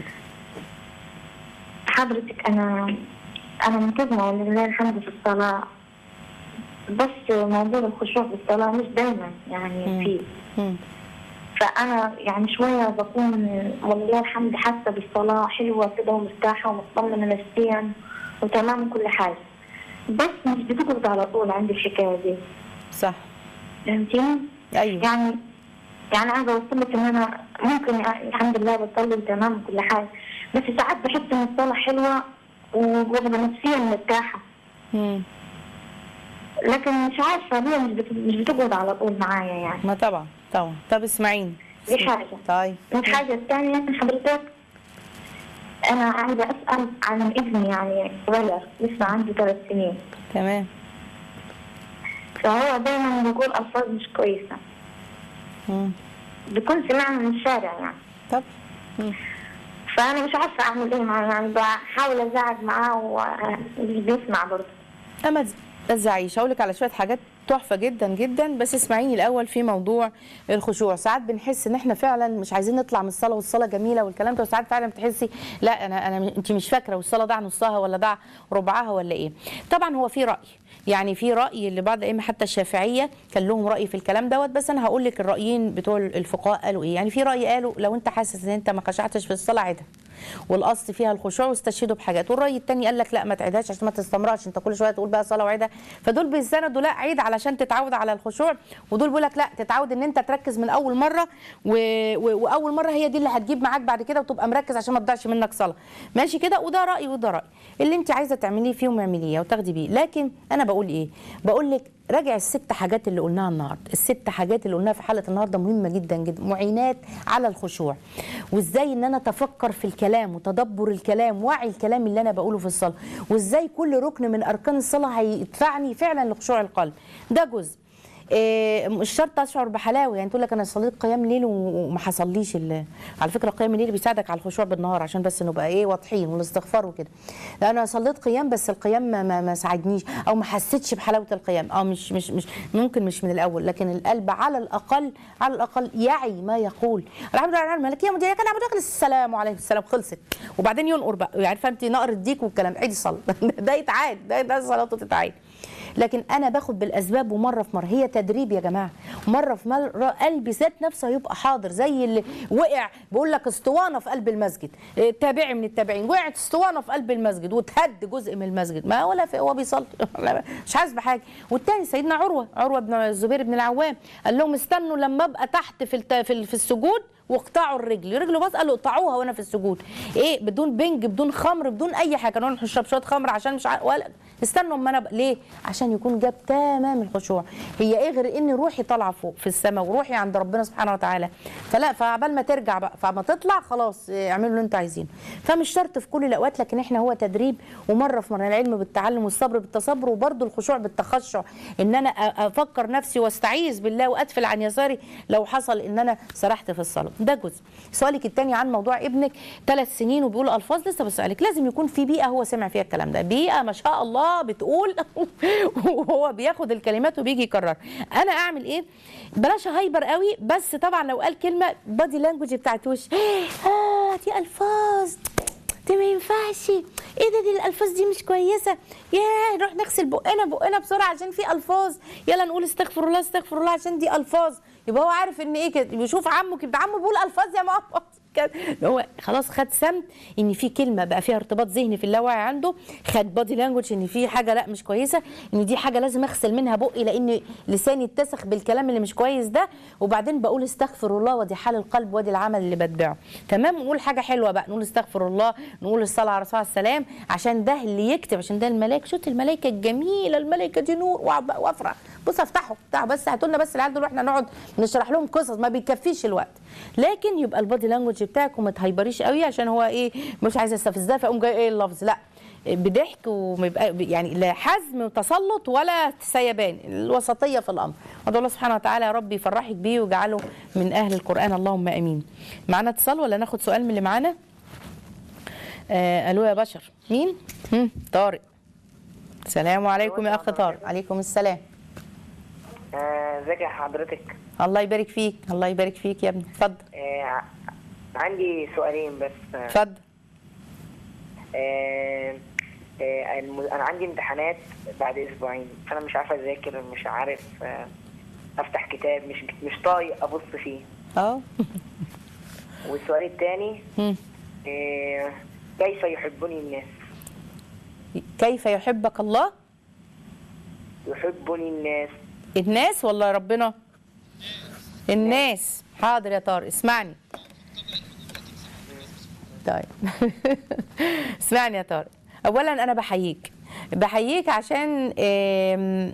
حضرتك أنا أنا منتظمة ولله الحمد في الصلاة بس موضوع الخشوع في الصلاة مش دايما يعني مم. فيه مم. فأنا يعني شوية بكون ولله الحمد حاسة بالصلاة حلوة كده ومرتاحة ومطمنة نفسيا وتمام كل حاجة بس مش بتقعد على طول عندي الحكاية دي صح فهمتيني؟ ايوه يعني يعني عايزه اوصل لك ان انا ممكن الحمد لله بصلي تمام كل حاجه بس ساعات بحس ان الصلاه حلوه وببقى نفسيا مرتاحه مم. لكن مش عارفه ليه مش بت- مش بتقعد على طول معايا يعني ما طبعا طبعا طب اسمعيني دي حاجه طيب الحاجه الثانيه حضرتك انا عايزه اسال عن ابني يعني صغير لسه عنده ثلاث سنين تمام فهو دايما بيقول الفاظ مش كويسه مم. بيكون سمعها من الشارع يعني طب مم. فانا مش عارفه اعمل ايه معاه يعني بحاول ازعج معاه ومش بيسمع برضه اما تز- ما تزعيش هقول لك على شويه حاجات تحفه جدا جدا بس اسمعيني الاول في موضوع الخشوع ساعات بنحس ان احنا فعلا مش عايزين نطلع من الصلاه والصلاه جميله والكلام ده وساعات فعلا بتحسي لا انا انا انت مش فاكره والصلاه ضاع نصها ولا ضاع ربعها ولا ايه طبعا هو في راي يعني في راي اللي بعض الائمه حتى الشافعيه كان لهم راي في الكلام دوت بس انا هقول لك الرايين بتوع الفقهاء قالوا ايه يعني في راي قالوا لو انت حاسس ان انت ما خشعتش في الصلاه عيدها والاصل فيها الخشوع واستشهدوا بحاجات والراي الثاني قال لك لا ما تعيدهاش عشان ما تستمرش انت كل شويه تقول بقى صلاه وعيدها فدول بيستندوا لا عيد علشان تتعود على الخشوع ودول بيقول لك لا تتعود ان انت تركز من اول مره و... و... واول مره هي دي اللي هتجيب معاك بعد كده وتبقى مركز عشان ما تضيعش منك صلاه ماشي كده وده راي وده راي اللي انت عايزه تعمليه فيهم اعمليه وتاخدي بيه لكن انا بقول ايه بقول لك راجع الست حاجات اللي قلناها النهارده الست حاجات اللي قلناها في حلقه النهارده مهمه جدا جدا معينات على الخشوع وازاي ان انا اتفكر في الكلام وتدبر الكلام وعي الكلام اللي انا بقوله في الصلاه وازاي كل ركن من اركان الصلاه هيدفعني فعلا لخشوع القلب ده جزء إيه، مش شرط اشعر بحلاوه يعني تقول لك انا صليت قيام ليل وما حصليش ال- على فكره قيام الليل بيساعدك على الخشوع بالنهار عشان بس نبقى ايه واضحين والاستغفار وكده لا انا صليت قيام بس القيام ما, ما, ما ساعدنيش او ما حسيتش بحلاوه القيام اه مش مش مش ممكن مش من الاول لكن القلب على الاقل على الاقل يعي ما يقول الحمد لله على الملكيه مدينه كان عبد السلام عليكم السلام خلصت وبعدين ينقر بقى يعني فانت نقر الديك والكلام عيدي الصلاه ده يتعاد ده ده صلاته تتعاد لكن انا باخد بالاسباب ومره في مره هي تدريب يا جماعه مره في مره قلبي ذات نفسه هيبقى حاضر زي اللي وقع بقول لك اسطوانه في قلب المسجد إيه، تابعي من التابعين وقعت اسطوانه في قلب المسجد وتهد جزء من المسجد ما ولا في هو بيصلي لا، مش حاسس بحاجه والتاني سيدنا عروه عروه بن الزبير بن العوام قال لهم استنوا لما ابقى تحت في الت- في ال- في السجود واقطعوا الرجل رجله بس قالوا اقطعوها وانا في السجود ايه بدون بنج بدون خمر بدون اي حاجه نروح نشرب شويه خمر عشان مش ع... ولا استنوا اما انا ب... ليه عشان يكون جاب تمام الخشوع هي ايه غير ان روحي طالعه فوق في السماء وروحي عند ربنا سبحانه وتعالى فلا فعبال ما ترجع بقى فما تطلع خلاص اه، اعملوا اللي انتوا عايزينه فمش شرط في كل الاوقات لكن احنا هو تدريب ومره في مره العلم بالتعلم والصبر بالتصبر وبرده الخشوع بالتخشع ان انا أ- افكر نفسي واستعيذ بالله وادفل عن يساري لو حصل ان انا سرحت في الصلاه ده جزء سؤالك الثاني عن موضوع ابنك ثلاث سنين وبيقول الفاظ لسه بسالك لازم يكون في بيئه هو سمع فيها الكلام ده بيئه ما شاء الله بتقول وهو بياخد الكلمات وبيجي يكرر انا اعمل ايه بلاش هايبر قوي بس طبعا لو قال كلمه بادي لانجوج بتاعت وش اه دي الفاظ دي ما ينفعش ايه ده دي الالفاظ دي مش كويسه ياه نروح نغسل بقنا بقنا بسرعه عشان في الفاظ يلا نقول استغفر الله استغفر الله عشان دي الفاظ يبقى هو عارف ان ايه كده بيشوف عمه كده عمه بيقول الفاظ يا ماما كده هو خلاص خد سمت ان في كلمه بقى فيها ارتباط ذهني في اللاوعي عنده خد بادي لانجوج ان في حاجه لا مش كويسه ان دي حاجه لازم اغسل منها بقي لان لساني اتسخ بالكلام اللي مش كويس ده وبعدين بقول استغفر الله ودي حال القلب ودي العمل اللي بتبعه تمام نقول حاجه حلوه بقى نقول استغفر الله نقول الصلاه على الرسول عليه السلام عشان ده اللي يكتب عشان ده الملائكه شوت الملائكه الجميله الملائكه دي نور وأقعد بقى وافرح بص افتحوا افتحوا بس هاتوا لنا بس العيال دول واحنا نقعد نشرح لهم قصص ما بيكفيش الوقت لكن يبقى البادي لانجوج بتاعك وما تهيبريش قوي عشان هو ايه مش عايز يستفزها فيقوم جاي ايه اللفظ لا بضحك وما يبقى يعني لا حزم وتسلط ولا سيبان الوسطيه في الامر ادعو الله سبحانه وتعالى يا رب يفرحك بيه ويجعله من اهل القران اللهم امين معانا اتصال ولا ناخد سؤال من اللي معانا آه الو يا بشر مين هم، طارق السلام عليكم يا اخ طارق عليكم السلام آه، ازيك يا حضرتك الله يبارك فيك الله يبارك فيك يا ابني اتفضل آه، ع- عندي سؤالين بس آه، اتفضل آه، آه، الم- انا عندي امتحانات بعد اسبوعين فانا مش عارف اذاكر مش عارف آه، افتح كتاب مش مش طايق ابص فيه اه والسؤال الثاني هم. كيف يحبني الناس كيف يحبك الله يحبني الناس الناس ولا ربنا الناس حاضر يا طارق اسمعني طيب اسمعني يا طارق اولا انا بحييك بحييك عشان آم،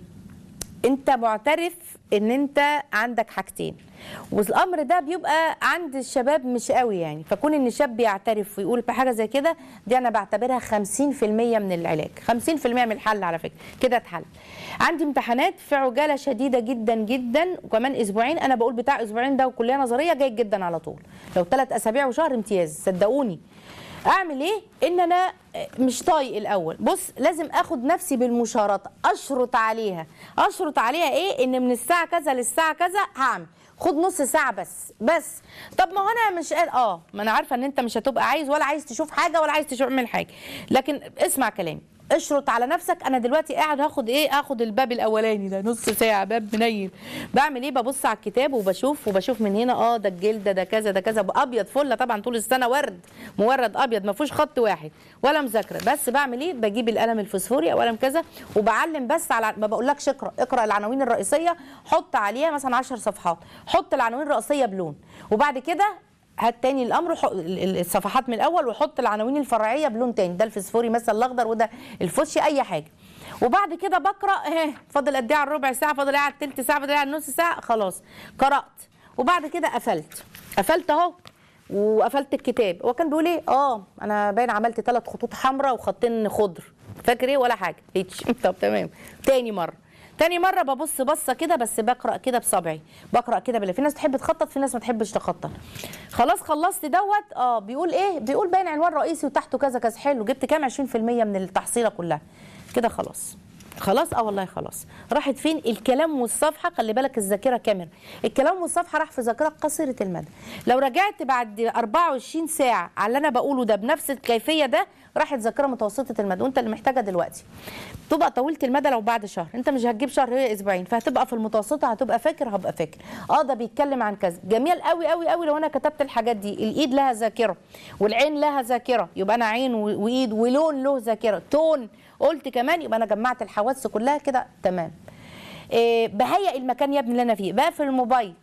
انت معترف ان انت عندك حاجتين والامر ده بيبقى عند الشباب مش قوي يعني فكون ان الشاب يعترف ويقول بحاجه زي كده دي انا بعتبرها 50% من العلاج 50% من الحل على فكره كده اتحل عندي امتحانات في عجاله شديده جدا جدا وكمان اسبوعين انا بقول بتاع اسبوعين ده وكليه نظريه جيد جدا على طول لو ثلاث اسابيع وشهر امتياز صدقوني اعمل ايه ان انا مش طايق الاول بص لازم اخد نفسي بالمشارطه اشرط عليها اشرط عليها ايه ان من الساعه كذا للساعه كذا هعمل خد نص ساعه بس بس طب ما هو انا مش قال اه ما انا عارفه ان انت مش هتبقى عايز ولا عايز تشوف حاجه ولا عايز تعمل حاجه لكن اسمع كلامي اشرط على نفسك انا دلوقتي قاعد هاخد ايه اخد الباب الاولاني ده نص ساعه باب منيل بعمل ايه ببص على الكتاب وبشوف وبشوف من هنا اه ده الجلد ده كذا ده كذا ابيض فله طبعا طول السنه ورد مورد ابيض ما فيهوش خط واحد ولا مذاكره بس بعمل ايه بجيب القلم الفسفوري او قلم كذا وبعلم بس على ما بقولكش اقرا اقرا العناوين الرئيسيه حط عليها مثلا 10 صفحات حط العناوين الرئيسيه بلون وبعد كده هات تاني الامر وح- ال- ال- الصفحات من الاول وحط العناوين الفرعيه بلون تاني ده الفسفوري مثلا الاخضر وده الفوشي اي حاجه وبعد كده بقرا اهي فاضل قد ايه على الربع ساعه فاضل ايه على التلت ساعه فاضل ايه على النص ساعه خلاص قرات وبعد كده قفلت قفلت اهو وقفلت الكتاب هو كان بيقول ايه اه انا باين عملت ثلاث خطوط حمراء وخطين خضر فاكر ايه ولا حاجه هيتش طب تمام تاني مره تاني مرة ببص بصة كده بس بقرأ كده بصبعي بقرأ كده بالله في ناس تحب تخطط في ناس ما تحبش تخطط خلاص خلصت دوت اه بيقول ايه بيقول باين عنوان رئيسي وتحته كذا كذا حلو جبت كام 20% من التحصيلة كلها كده خلاص خلاص اه والله خلاص راحت فين الكلام والصفحه خلي بالك الذاكره كاميرا الكلام والصفحه راح في ذاكره قصيره المدى لو رجعت بعد 24 ساعه على اللي انا بقوله ده بنفس الكيفيه ده راحت ذاكره متوسطه المدى وانت اللي محتاجه دلوقتي تبقى طويله المدى لو بعد شهر انت مش هتجيب شهر هي اسبوعين فهتبقى في المتوسطه هتبقى فاكر هبقى فاكر اه ده بيتكلم عن كذا جميل قوي قوي قوي لو انا كتبت الحاجات دي الايد لها ذاكره والعين لها ذاكره يبقى انا عين و- وايد ولون له ذاكره تون قلت كمان يبقى انا جمعت الحواس كلها كده تمام إيه بهيئ المكان يا ابني اللي انا فيه بقفل الموبايل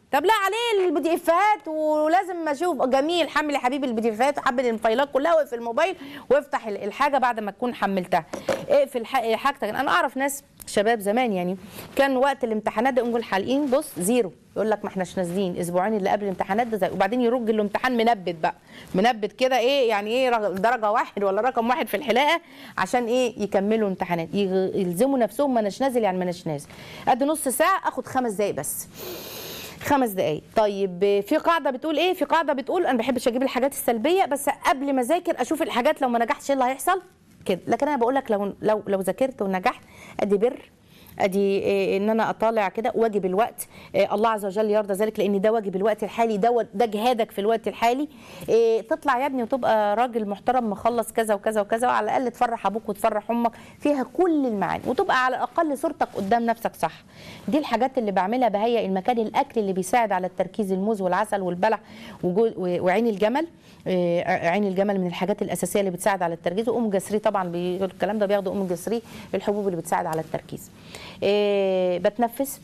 طب لا عليه البي دي افات ولازم اشوف جميل حمل يا حبيبي البي دي افات وحمل المفايلات كلها واقفل الموبايل وافتح ال- الحاجه بعد ما تكون حملتها اقفل ح- حاجتك انا اعرف ناس شباب زمان يعني كان وقت الامتحانات ده نقول حالقين بص زيرو يقول لك ما احناش نازلين اسبوعين اللي قبل الامتحانات ده زي وبعدين يرج الامتحان منبت بقى منبت كده ايه يعني ايه رغ- درجه واحد ولا رقم واحد في الحلاقه عشان ايه يكملوا امتحانات يغ- يلزموا نفسهم ما اناش نازل يعني ما اناش نازل قد نص ساعه اخد خمس دقايق بس خمس دقايق طيب في قاعده بتقول ايه في قاعده بتقول انا ما بحبش اجيب الحاجات السلبيه بس قبل ما اذاكر اشوف الحاجات لو ما نجحتش ايه اللي هيحصل كده لكن انا بقول لك لو لو لو ذاكرت ونجحت ادي بر ادي إيه ان انا اطالع كده واجب الوقت إيه الله عز وجل يرضى ذلك لان ده واجب الوقت الحالي ده و- ده جهادك في الوقت الحالي إيه تطلع يا ابني وتبقى راجل محترم مخلص كذا وكذا وكذا وعلى الاقل تفرح ابوك وتفرح امك فيها كل المعاني وتبقى على الاقل صورتك قدام نفسك صح دي الحاجات اللي بعملها بهيئ المكان الاكل اللي بيساعد على التركيز الموز والعسل والبلح وجو- و- وعين الجمل إيه، عين الجمل من الحاجات الاساسيه اللي بتساعد على التركيز واوميجا 3 طبعا بي- الكلام ده بياخدوا اوميجا 3 الحبوب اللي بتساعد على التركيز إيه، بتنفس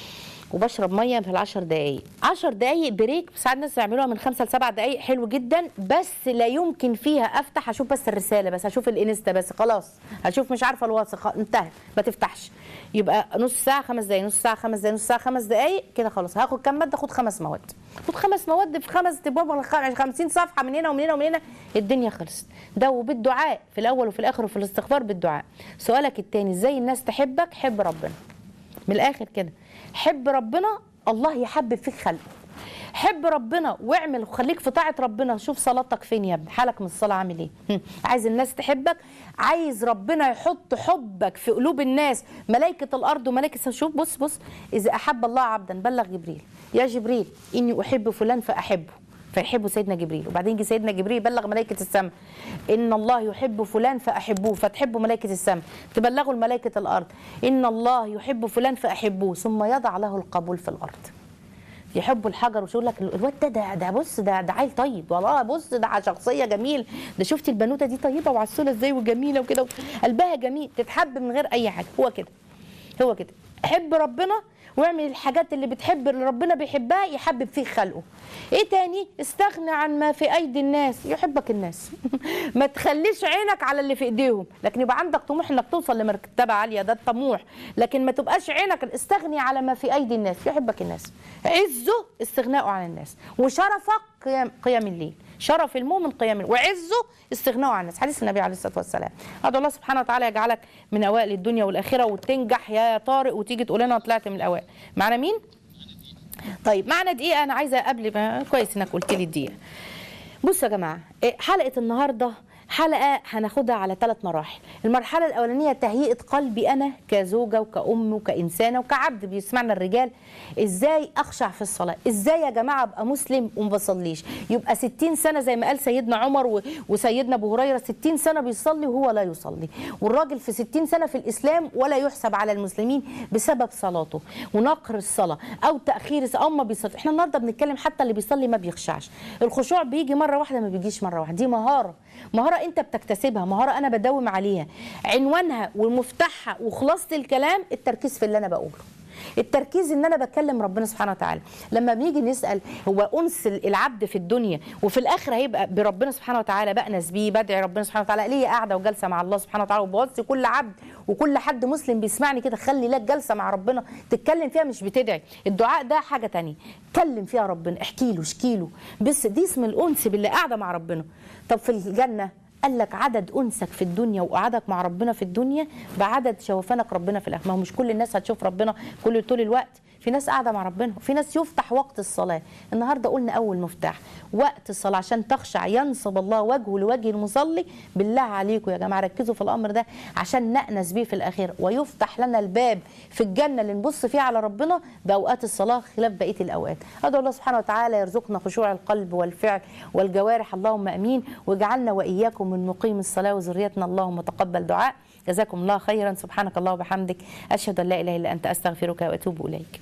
وبشرب ميه في العشر دقايق عشر دقايق بريك ساعات الناس يعملوها من خمسة لسبع دقايق حلو جدا بس لا يمكن فيها افتح اشوف بس الرساله بس اشوف الانستا بس خلاص اشوف مش عارفه الواتس خ- انتهت ما تفتحش يبقى نص ساعه خمس دقايق نص ساعه خمس دقايق نص ساعه خمس دقايق كده خلاص هاخد كام ماده خد خمس مواد خد خمس مواد في خمس ابواب ولا خ- 50 صفحه من هنا ومن هنا ومن هنا الدنيا خلصت ده وبالدعاء في الاول وفي الاخر وفي الاستغفار بالدعاء سؤالك التاني ازاي الناس تحبك حب ربنا من الاخر كده حب ربنا الله يحبب فيك خلقه حب ربنا واعمل وخليك في طاعه ربنا شوف صلاتك فين يا ابني حالك من الصلاه عامل ايه هم. عايز الناس تحبك عايز ربنا يحط حبك في قلوب الناس ملائكه الارض وملائكه السماء. شوف بص بص اذا احب الله عبدا بلغ جبريل يا جبريل اني احب فلان فاحبه فيحبوا سيدنا جبريل وبعدين يجي سيدنا جبريل يبلغ ملائكه السماء ان الله يحب فلان فاحبوه فتحبوا ملائكه السماء تبلغوا الملائكه الارض ان الله يحب فلان فاحبوه ثم يضع له القبول في الارض يحبوا الحجر وش يقول لك الواد ده ده ده بص ده ده عيل طيب والله بص ده شخصيه جميل ده شفتي البنوته دي طيبه وعسوله ازاي وجميله وكده قلبها جميل تتحب من غير اي حاجه هو كده هو كده حب ربنا واعمل الحاجات اللي بتحب اللي ربنا بيحبها يحبب فيك خلقه ايه تاني استغنى عن ما في ايدي الناس يحبك الناس ما تخليش عينك على اللي في ايديهم لكن يبقى عندك طموح انك توصل لمرتبه عاليه ده الطموح لكن ما تبقاش عينك استغني على ما في ايدي الناس يحبك الناس عزه استغناؤه عن الناس وشرفك قيام, قيام الليل شرف المؤمن قيام الليل وعزه استغناؤه عن الناس حديث النبي عليه الصلاه والسلام ادعو الله سبحانه وتعالى يجعلك من اوائل الدنيا والاخره وتنجح يا طارق وتيجي تقول لنا طلعت من الاوائل معنا مين طيب معنا دقيقه انا عايزه قبل ما كويس انك قلت لي الدقيقه بصوا يا جماعه إيه، حلقه النهارده حلقه هناخدها على ثلاث مراحل المرحله الاولانيه تهيئه قلبي انا كزوجه وكأم وكإنسانه وكعبد بيسمعنا الرجال ازاي اخشع في الصلاه ازاي يا جماعه ابقى مسلم وما بصليش يبقى 60 سنه زي ما قال سيدنا عمر و- وسيدنا ابو هريره 60 سنه بيصلي وهو لا يصلي والراجل في 60 سنه في الاسلام ولا يحسب على المسلمين بسبب صلاته ونقر الصلاه او تاخير الصلاة او ما بيصلي احنا النهارده بنتكلم حتى اللي بيصلي ما بيخشعش الخشوع بيجي مره واحده ما بيجيش مره واحده دي مهاره مهاره انت بتكتسبها مهاره انا بداوم عليها عنوانها ومفتاحها وخلاصه الكلام التركيز في اللي انا بقوله التركيز ان انا بكلم ربنا سبحانه وتعالى لما بنيجي نسال هو انس العبد في الدنيا وفي الاخر هيبقى بربنا سبحانه وتعالى بأنس بيه بدعي ربنا سبحانه وتعالى ليا قاعده وجلسه مع الله سبحانه وتعالى وبوصي كل عبد وكل حد مسلم بيسمعني كده خلي لك جلسه مع ربنا تتكلم فيها مش بتدعي الدعاء ده حاجه تانية كلم فيها ربنا احكي له اشكي له بس دي اسم الانس باللي قاعده مع ربنا طب في الجنه قال لك عدد انسك في الدنيا وقعدك مع ربنا في الدنيا بعدد شوفانك ربنا في الاخره ما هو مش كل الناس هتشوف ربنا كل طول الوقت في ناس قاعده مع ربنا وفي ناس يفتح وقت الصلاه النهارده قلنا اول مفتاح وقت الصلاه عشان تخشع ينصب الله وجهه لوجه المصلي بالله عليكم يا جماعه ركزوا في الامر ده عشان نأنس بيه في الاخره ويفتح لنا الباب في الجنه اللي نبص فيه على ربنا باوقات الصلاه خلاف بقيه الاوقات ادعو الله سبحانه وتعالى يرزقنا خشوع القلب والفعل والجوارح اللهم امين واجعلنا واياكم من مقيم الصلاه وذريتنا اللهم تقبل دعاء جزاكم الله خيرا سبحانك الله وبحمدك اشهد ان لا اله الا انت استغفرك واتوب اليك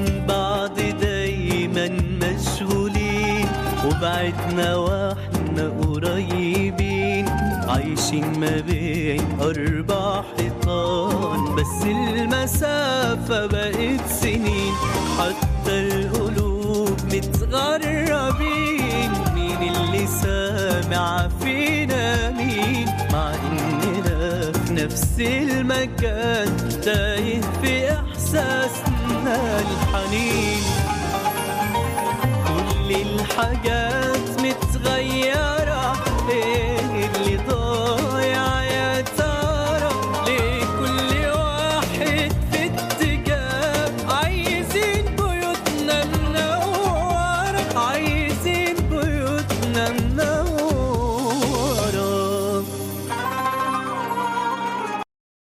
من بعض دايما مشغولين وبعدنا واحنا قريبين عايشين ما بين أربع حيطان بس المسافة بقت سنين حتى القلوب متغربين مين اللي سامع فينا مين مع إننا في نفس المكان تايه في إحساسنا الحنين كل الحاجات